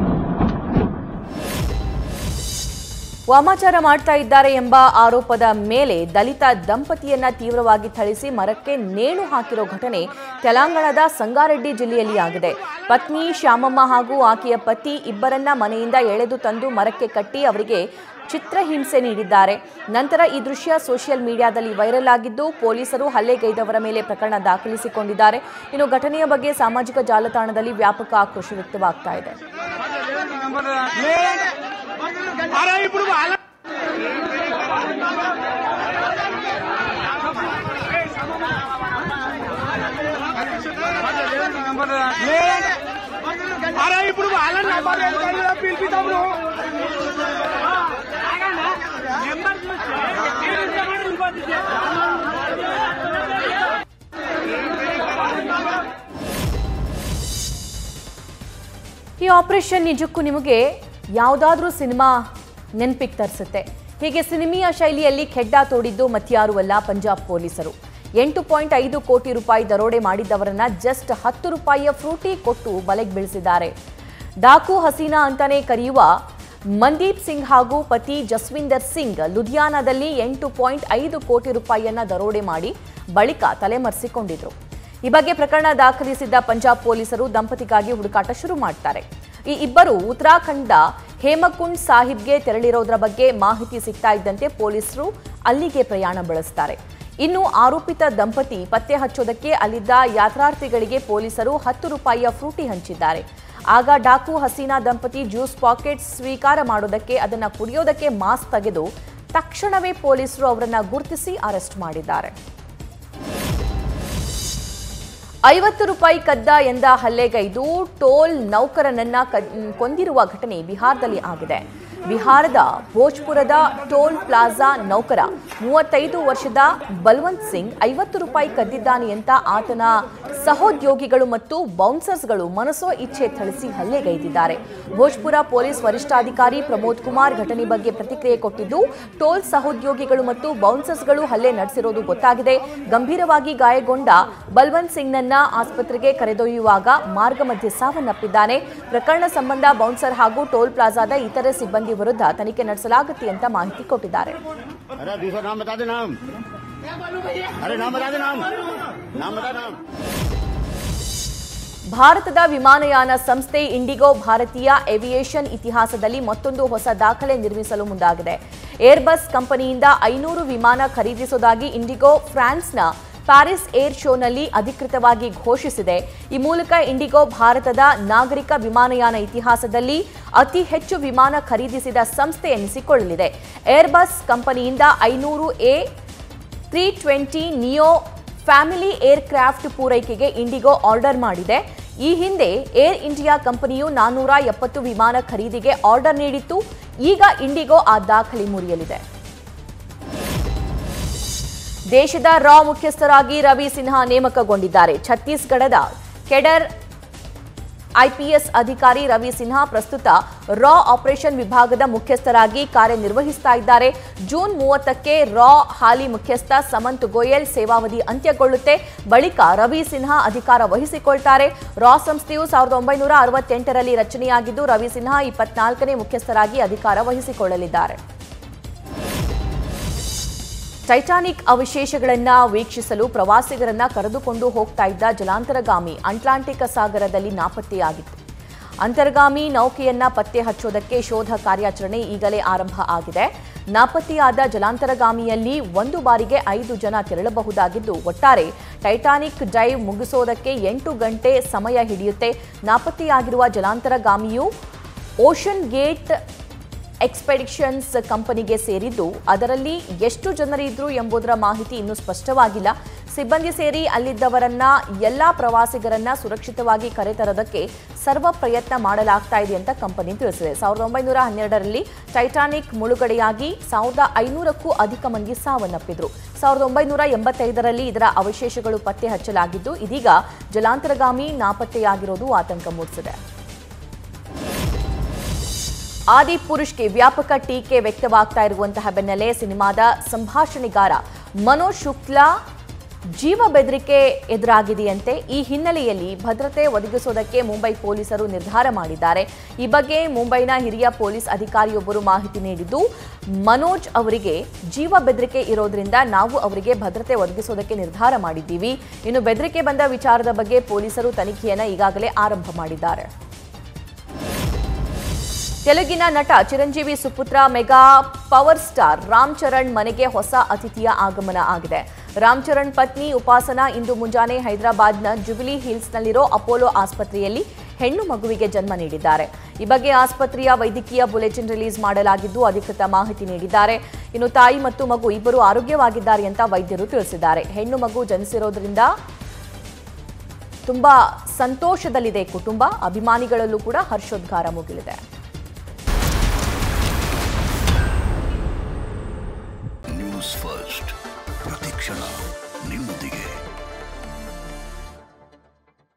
ವಾಮಾಚಾರ ಮಾಡ್ತಾ ಇದ್ದಾರೆ ಎಂಬ ಆರೋಪದ ಮೇಲೆ ದಲಿತ ದಂಪತಿಯನ್ನ ತೀವ್ರವಾಗಿ ಥಳಿಸಿ ಮರಕ್ಕೆ ನೇಣು ಹಾಕಿರೋ ಘಟನೆ ತೆಲಂಗಾಣದ ಸಂಗಾರೆಡ್ಡಿ ಜಿಲ್ಲೆಯಲ್ಲಿ ಆಗಿದೆ ಪತ್ನಿ ಶ್ಯಾಮಮ್ಮ ಹಾಗೂ ಆಕೆಯ ಪತಿ ಇಬ್ಬರನ್ನ ಮನೆಯಿಂದ ಎಳೆದು ತಂದು ಮರಕ್ಕೆ ಕಟ್ಟಿ ಅವರಿಗೆ ಚಿತ್ರಹಿಂಸೆ ನೀಡಿದ್ದಾರೆ ನಂತರ ಈ ದೃಶ್ಯ ಸೋಷಿಯಲ್ ಮೀಡಿಯಾದಲ್ಲಿ ವೈರಲ್ ಆಗಿದ್ದು ಪೊಲೀಸರು ಹಲ್ಲೆಗೈದವರ ಮೇಲೆ ಪ್ರಕರಣ ದಾಖಲಿಸಿಕೊಂಡಿದ್ದಾರೆ ಇನ್ನು ಘಟನೆಯ ಬಗ್ಗೆ ಸಾಮಾಜಿಕ ಜಾಲತಾಣದಲ್ಲಿ ವ್ಯಾಪಕ ಆಕ್ರೋಶ ವ್ಯಕ್ತವಾಗ್ತಾ ಇದೆ అరే ఇప్పుడు వాళ్ళ అరే ఇప్పుడు వాళ్ళని నెంబర్ పిలిపిద్దాం ಈ ಆಪರೇಷನ್ ನಿಜಕ್ಕೂ ನಿಮಗೆ ಯಾವುದಾದ್ರೂ ಸಿನಿಮಾ ನೆನಪಿಗೆ ತರಿಸುತ್ತೆ ಹೀಗೆ ಸಿನಿಮೀಯ ಶೈಲಿಯಲ್ಲಿ ಖೆಡ್ಡ ತೋಡಿದ್ದು ಮತ್ಯಾರೂ ಅಲ್ಲ ಪಂಜಾಬ್ ಪೊಲೀಸರು ಎಂಟು ಪಾಯಿಂಟ್ ಐದು ಕೋಟಿ ರೂಪಾಯಿ ದರೋಡೆ ಮಾಡಿದ್ದವರನ್ನ ಜಸ್ಟ್ ಹತ್ತು ರೂಪಾಯಿಯ ಫ್ರೂಟಿ ಕೊಟ್ಟು ಬಲೆಗೆ ಬೀಳಿಸಿದ್ದಾರೆ ಡಾಕು ಹಸೀನಾ ಅಂತಾನೆ ಕರೆಯುವ ಮಂದೀಪ್ ಸಿಂಗ್ ಹಾಗೂ ಪತಿ ಜಸ್ವಿಂದರ್ ಸಿಂಗ್ ಲುಧಿಯಾನದಲ್ಲಿ ಎಂಟು ಪಾಯಿಂಟ್ ಐದು ಕೋಟಿ ರೂಪಾಯಿಯನ್ನ ದರೋಡೆ ಮಾಡಿ ಬಳಿಕ ತಲೆಮರೆಸಿಕೊಂಡಿದ್ರು ಈ ಬಗ್ಗೆ ಪ್ರಕರಣ ದಾಖಲಿಸಿದ್ದ ಪಂಜಾಬ್ ಪೊಲೀಸರು ದಂಪತಿಗಾಗಿ ಹುಡುಕಾಟ ಶುರು ಮಾಡ್ತಾರೆ ಈ ಇಬ್ಬರು ಉತ್ತರಾಖಂಡ ಹೇಮಕುಂಡ್ ಸಾಹಿಬ್ಗೆ ತೆರಳಿರೋದ್ರ ಬಗ್ಗೆ ಮಾಹಿತಿ ಸಿಗ್ತಾ ಇದ್ದಂತೆ ಪೊಲೀಸರು ಅಲ್ಲಿಗೆ ಪ್ರಯಾಣ ಬೆಳೆಸ್ತಾರೆ ಇನ್ನು ಆರೋಪಿತ ದಂಪತಿ ಪತ್ತೆ ಹಚ್ಚೋದಕ್ಕೆ ಅಲ್ಲಿದ್ದ ಯಾತ್ರಾರ್ಥಿಗಳಿಗೆ ಪೊಲೀಸರು ಹತ್ತು ರೂಪಾಯಿಯ ಫ್ರೂಟಿ ಹಂಚಿದ್ದಾರೆ ಆಗ ಡಾಕು ಹಸೀನಾ ದಂಪತಿ ಜ್ಯೂಸ್ ಪಾಕೆಟ್ ಸ್ವೀಕಾರ ಮಾಡೋದಕ್ಕೆ ಅದನ್ನ ಕುಡಿಯೋದಕ್ಕೆ ಮಾಸ್ಕ್ ತೆಗೆದು ತಕ್ಷಣವೇ ಪೊಲೀಸರು ಅವರನ್ನ ಗುರುತಿಸಿ ಅರೆಸ್ಟ್ ಮಾಡಿದ್ದಾರೆ ಐವತ್ತು ರೂಪಾಯಿ ಕದ್ದ ಎಂದ ಹಲ್ಲೆಗೈದು ಟೋಲ್ ನೌಕರನನ್ನ ಕದ್- ಕೊಂದಿರುವ ಘಟನೆ ಬಿಹಾರದಲ್ಲಿ ಆಗಿದೆ ಬಿಹಾರದ ಭೋಜ್ಪುರದ ಟೋಲ್ ಪ್ಲಾಜಾ ನೌಕರ ಮೂವತ್ತೈದು ವರ್ಷದ ಬಲ್ವಂತ್ ಸಿಂಗ್ ಐವತ್ತು ರೂಪಾಯಿ ಕದ್ದಿದ್ದಾನೆ ಅಂತ ಆತನ ಸಹೋದ್ಯೋಗಿಗಳು ಮತ್ತು ಬೌನ್ಸರ್ಸ್ಗಳು ಮನಸೋ ಇಚ್ಛೆ ಥಳಿಸಿ ಹಲ್ಲೆಗೈದಿದ್ದಾರೆ ಭೋಜ್ಪುರ ಪೊಲೀಸ್ ವರಿಷ್ಠಾಧಿಕಾರಿ ಪ್ರಮೋದ್ ಕುಮಾರ್ ಘಟನೆ ಬಗ್ಗೆ ಪ್ರತಿಕ್ರಿಯೆ ಕೊಟ್ಟಿದ್ದು ಟೋಲ್ ಸಹೋದ್ಯೋಗಿಗಳು ಮತ್ತು ಬೌನ್ಸರ್ಸ್ಗಳು ಹಲ್ಲೆ ನಡೆಸಿರೋದು ಗೊತ್ತಾಗಿದೆ ಗಂಭೀರವಾಗಿ ಗಾಯಗೊಂಡ ಬಲ್ವಂತ್ ಸಿಂಗ್ನನ್ನ ಆಸ್ಪತ್ರೆಗೆ ಕರೆದೊಯ್ಯುವಾಗ ಮಾರ್ಗ ಮಧ್ಯೆ ಸಾವನ್ನಪ್ಪಿದ್ದಾನೆ ಪ್ರಕರಣ ಸಂಬಂಧ ಬೌನ್ಸರ್ ಹಾಗೂ ಟೋಲ್ ಪ್ಲಾಜಾದ ಇತರೆ ಸಿಬ್ಬಂದಿ ವಿರುದ್ಧ ತನಿಖೆ ನಡೆಸಲಾಗುತ್ತೆ ಅಂತ ಮಾಹಿತಿ ಕೊಟ್ಟಿದ್ದಾರೆ अरे दूसरा नाम बता दे नाम अरे नाम बता दे नाम नाम बता नाम ಭಾರತದ ವಿಮಾನಯಾನ ಸಂಸ್ಥೆ ಇಂಡಿಗೋ ಭಾರತೀಯ ಏವಿಯೇಷನ್ ಇತಿಹಾಸದಲ್ಲಿ ಮತ್ತೊಂದು ಹೊಸ ದಾಖಲೆ ನಿರ್ಮಿಸಲು ಮುಂದಾಗಿದೆ ಏರ್ಬಸ್ ಕಂಪನಿಯಿಂದ ಐನೂರು ವಿಮಾನ ಖರೀದಿಸುವುದಾಗಿ ಇಂಡಿಗೋ ಫ್ರಾನ್ಸ್ನ ಪ್ಯಾರಿಸ್ ಏರ್ ಶೋನಲ್ಲಿ ಅಧಿಕೃತವಾಗಿ ಘೋಷಿಸಿದೆ ಈ ಮೂಲಕ ಇಂಡಿಗೋ ಭಾರತದ ನಾಗರಿಕ ವಿಮಾನಯಾನ ಇತಿಹಾಸದಲ್ಲಿ ಅತಿ ಹೆಚ್ಚು ವಿಮಾನ ಖರೀದಿಸಿದ ಸಂಸ್ಥೆ ಎನಿಸಿಕೊಳ್ಳಲಿದೆ ಏರ್ಬಸ್ ಕಂಪನಿಯಿಂದ ಐನೂರು A three twenty neo family aircraft ಪೂರೈಕೆಗೆ ಇಂಡಿಗೋ ಆರ್ಡರ್ ಮಾಡಿದೆ ಈ ಹಿಂದೆ ಏರ್ ಇಂಡಿಯಾ ಕಂಪನಿಯು ನಾನ್ನೂರ ಎಪ್ಪತ್ತು ವಿಮಾನ ಖರೀದಿಗೆ ಆರ್ಡರ್ ನೀಡಿತ್ತು ಈಗ ಇಂಡಿಗೋ ಆ ದಾಖಲೆ ಮುರಿಯಲಿದೆ ದೇಶದ ರಾ ಮುಖ್ಯಸ್ಥರಾಗಿ ರವಿ ಸಿನ್ಹಾ ನೇಮಕಗೊಂಡಿದ್ದಾರೆ ಛತ್ತೀಸ್ಗಢದ ಕೆಡರ್ ಐಪಿಎಸ್ ಅಧಿಕಾರಿ ರವಿ ಸಿನ್ಹಾ ಪ್ರಸ್ತುತ ರಾ ಆಪರೇಷನ್ ವಿಭಾಗದ ಮುಖ್ಯಸ್ಥರಾಗಿ ಕಾರ್ಯನಿರ್ವಹಿಸ್ತಾ ಇದ್ದಾರೆ ಜೂನ್ ಮೂವತ್ತಕ್ಕೆ ರಾ ಹಾಲಿ ಮುಖ್ಯಸ್ಥ ಸಮಂತ್ ಗೋಯಲ್ ಸೇವಾವಧಿ ಅಂತ್ಯಗೊಳ್ಳುತ್ತೆ ಬಳಿಕ ರವಿ ಸಿನ್ಹಾ ಅಧಿಕಾರ ವಹಿಸಿಕೊಳ್ತಾರೆ ರಾ ಸಂಸ್ಥೆಯು ಸಾವಿರದ ಒಂಬೈನೂರ ಅರವತ್ತೆಂಟರಲ್ಲಿ ರಚನೆಯಾಗಿದ್ದು ರವಿ ಸಿನ್ಹಾ ಇಪ್ಪತ್ನಾಲ್ಕನೇ ಮುಖ್ಯಸ್ಥರಾಗಿ ಅಧಿಕಾರ ವಹಿಸಿಕೊಳ್ಳಲಿದ್ದಾರೆ ಟೈಟಾನಿಕ್ ಅವಶೇಷಗಳನ್ನ ವೀಕ್ಷಿಸಲು ಪ್ರವಾಸಿಗರನ್ನ ಕರೆದುಕೊಂಡು ಹೋಗ್ತಾ ಇದ್ದ ಜಲಾಂತರಗಾಮಿ ಅಟ್ಲಾಂಟಿಕ್ ಸಾಗರದಲ್ಲಿ ನಾಪತ್ತೆಯಾಗಿತ್ತು ಅಂತರ್ಗಾಮಿ ನೌಕೆಯನ್ನ ಪತ್ತೆ ಹಚ್ಚೋದಕ್ಕೆ ಶೋಧ ಕಾರ್ಯಾಚರಣೆ ಈಗಲೇ ಆರಂಭ ಆಗಿದೆ ನಾಪತ್ತೆಯಾದ ಜಲಾಂತರಗಾಮಿಯಲ್ಲಿ ಒಂದು ಬಾರಿಗೆ ಐದು ಜನ ತೆರಳಬಹುದಾಗಿದ್ದು ಒಟ್ಟಾರೆ ಟೈಟಾನಿಕ್ ಡೈವ್ ಮುಗಿಸೋದಕ್ಕೆ ಎಂಟು ಗಂಟೆ ಸಮಯ ಹಿಡಿಯುತ್ತೆ ನಾಪತ್ತೆಯಾಗಿರುವ ಜಲಾಂತರಗಾಮಿಯು ಓಷನ್ ಗೇಟ್ ಎಕ್ಸ್ಪೆಡಿಷನ್ಸ್ ಕಂಪನಿಗೆ ಸೇರಿದ್ದು ಅದರಲ್ಲಿ ಎಷ್ಟು ಜನರಿದ್ರು ಎಂಬುದರ ಮಾಹಿತಿ ಇನ್ನೂ ಸ್ಪಷ್ಟವಾಗಿಲ್ಲ ಸಿಬ್ಬಂದಿ ಸೇರಿ ಅಲ್ಲಿದ್ದವರನ್ನ ಎಲ್ಲಾ ಪ್ರವಾಸಿಗರನ್ನ ಸುರಕ್ಷಿತವಾಗಿ ಕರೆತರೋದಕ್ಕೆ ಸರ್ವ ಪ್ರಯತ್ನ ಮಾಡಲಾಗ್ತಾ ಇದೆ ಅಂತ ಕಂಪನಿ ತಿಳಿಸಿದೆ ಸಾವಿರದ ಒಂಬೈನೂರ ಹನ್ನೆರಡರಲ್ಲಿ ಟೈಟಾನಿಕ್ ಮುಳುಗಡೆಯಾಗಿ ಸಾವಿರದ ಐನೂರಕ್ಕೂ ಅಧಿಕ ಮಂದಿ ಸಾವನ್ನಪ್ಪಿದ್ರು ಸಾವಿರದ ಒಂಬೈನೂರ ಎಂಬತ್ತೈದರಲ್ಲಿ ಇದರ ಅವಶೇಷಗಳು ಪತ್ತೆ ಹಚ್ಚಲಾಗಿದ್ದು ಇದೀಗ ಜಲಾಂತರಗಾಮಿ ನಾಪತ್ತೆಯಾಗಿರೋದು ಆತಂಕ ಮೂಡಿಸಿದೆ ಆದಿ ಪುರುಷ್ಗೆ ವ್ಯಾಪಕ ಟೀಕೆ ವ್ಯಕ್ತವಾಗ್ತಾ ಇರುವಂತಹ ಬೆನ್ನಲ್ಲೇ ಸಿನಿಮಾದ ಸಂಭಾಷಣೆಗಾರ ಮನೋಜ್ ಶುಕ್ಲಾ ಜೀವ ಬೆದರಿಕೆ ಎದುರಾಗಿದೆಯಂತೆ ಈ ಹಿನ್ನೆಲೆಯಲ್ಲಿ ಭದ್ರತೆ ಒದಗಿಸೋದಕ್ಕೆ ಮುಂಬೈ ಪೊಲೀಸರು ನಿರ್ಧಾರ ಮಾಡಿದ್ದಾರೆ ಈ ಬಗ್ಗೆ ಮುಂಬೈನ ಹಿರಿಯ ಪೊಲೀಸ್ ಅಧಿಕಾರಿಯೊಬ್ಬರು ಮಾಹಿತಿ ನೀಡಿದ್ದು ಮನೋಜ್ ಅವರಿಗೆ ಜೀವ ಬೆದರಿಕೆ ಇರೋದ್ರಿಂದ ನಾವು ಅವರಿಗೆ ಭದ್ರತೆ ಒದಗಿಸೋದಕ್ಕೆ ನಿರ್ಧಾರ ಮಾಡಿದ್ದೀವಿ ಇನ್ನು ಬೆದರಿಕೆ ಬಂದ ವಿಚಾರದ ಬಗ್ಗೆ ಪೊಲೀಸರು ತನಿಖೆಯನ್ನ ಈಗಾಗಲೇ ಆರಂಭ ಮಾಡಿದ್ದಾರೆ ತೆಲುಗಿನ ನಟ ಚಿರಂಜೀವಿ ಸುಪುತ್ರ mega power star Ram Charan ಮನೆಗೆ ಹೊಸ ಅತಿಥಿಯ ಆಗಮನ ಆಗಿದೆ ರಾಮ್ ಚರಣ್ ಪತ್ನಿ ಉಪಾಸನಾ ಇಂದು ಮುಂಜಾನೆ ಹೈದರಾಬಾದ್ನ ಜುಬಿಲಿ ಹಿಲ್ಸ್ನಲ್ಲಿರೋ ಅಪೋಲೋ ಆಸ್ಪತ್ರೆಯಲ್ಲಿ ಹೆಣ್ಣು ಮಗುವಿಗೆ ಜನ್ಮ ನೀಡಿದ್ದಾರೆ ಈ ಬಗ್ಗೆ ಆಸ್ಪತ್ರೆಯ ವೈದ್ಯಕೀಯ ಬುಲೆಟಿನ್ ರಿಲೀಸ್ ಮಾಡಲಾಗಿದ್ದು ಅಧಿಕೃತ ಮಾಹಿತಿ ನೀಡಿದ್ದಾರೆ ಇನ್ನು ತಾಯಿ ಮತ್ತು ಮಗು ಇಬ್ಬರು ಆರೋಗ್ಯವಾಗಿದ್ದಾರೆ ಅಂತ ವೈದ್ಯರು ತಿಳಿಸಿದ್ದಾರೆ ಹೆಣ್ಣು ಮಗು ಜನಿಸಿರೋದ್ರಿಂದ ತುಂಬಾ ಸಂತೋಷದಲ್ಲಿದೆ ಕುಟುಂಬ ಅಭಿಮಾನಿಗಳಲ್ಲೂ ಕೂಡ ಹರ್ಷೋದ್ಗಾರ ಮುಗಿಲಿದೆ ನ್ಯೂಸ್ ಫಸ್ಟ್ ಪ್ರತಿಕ್ಷಣ ನಿಮ್ಮೊಂದಿಗೆ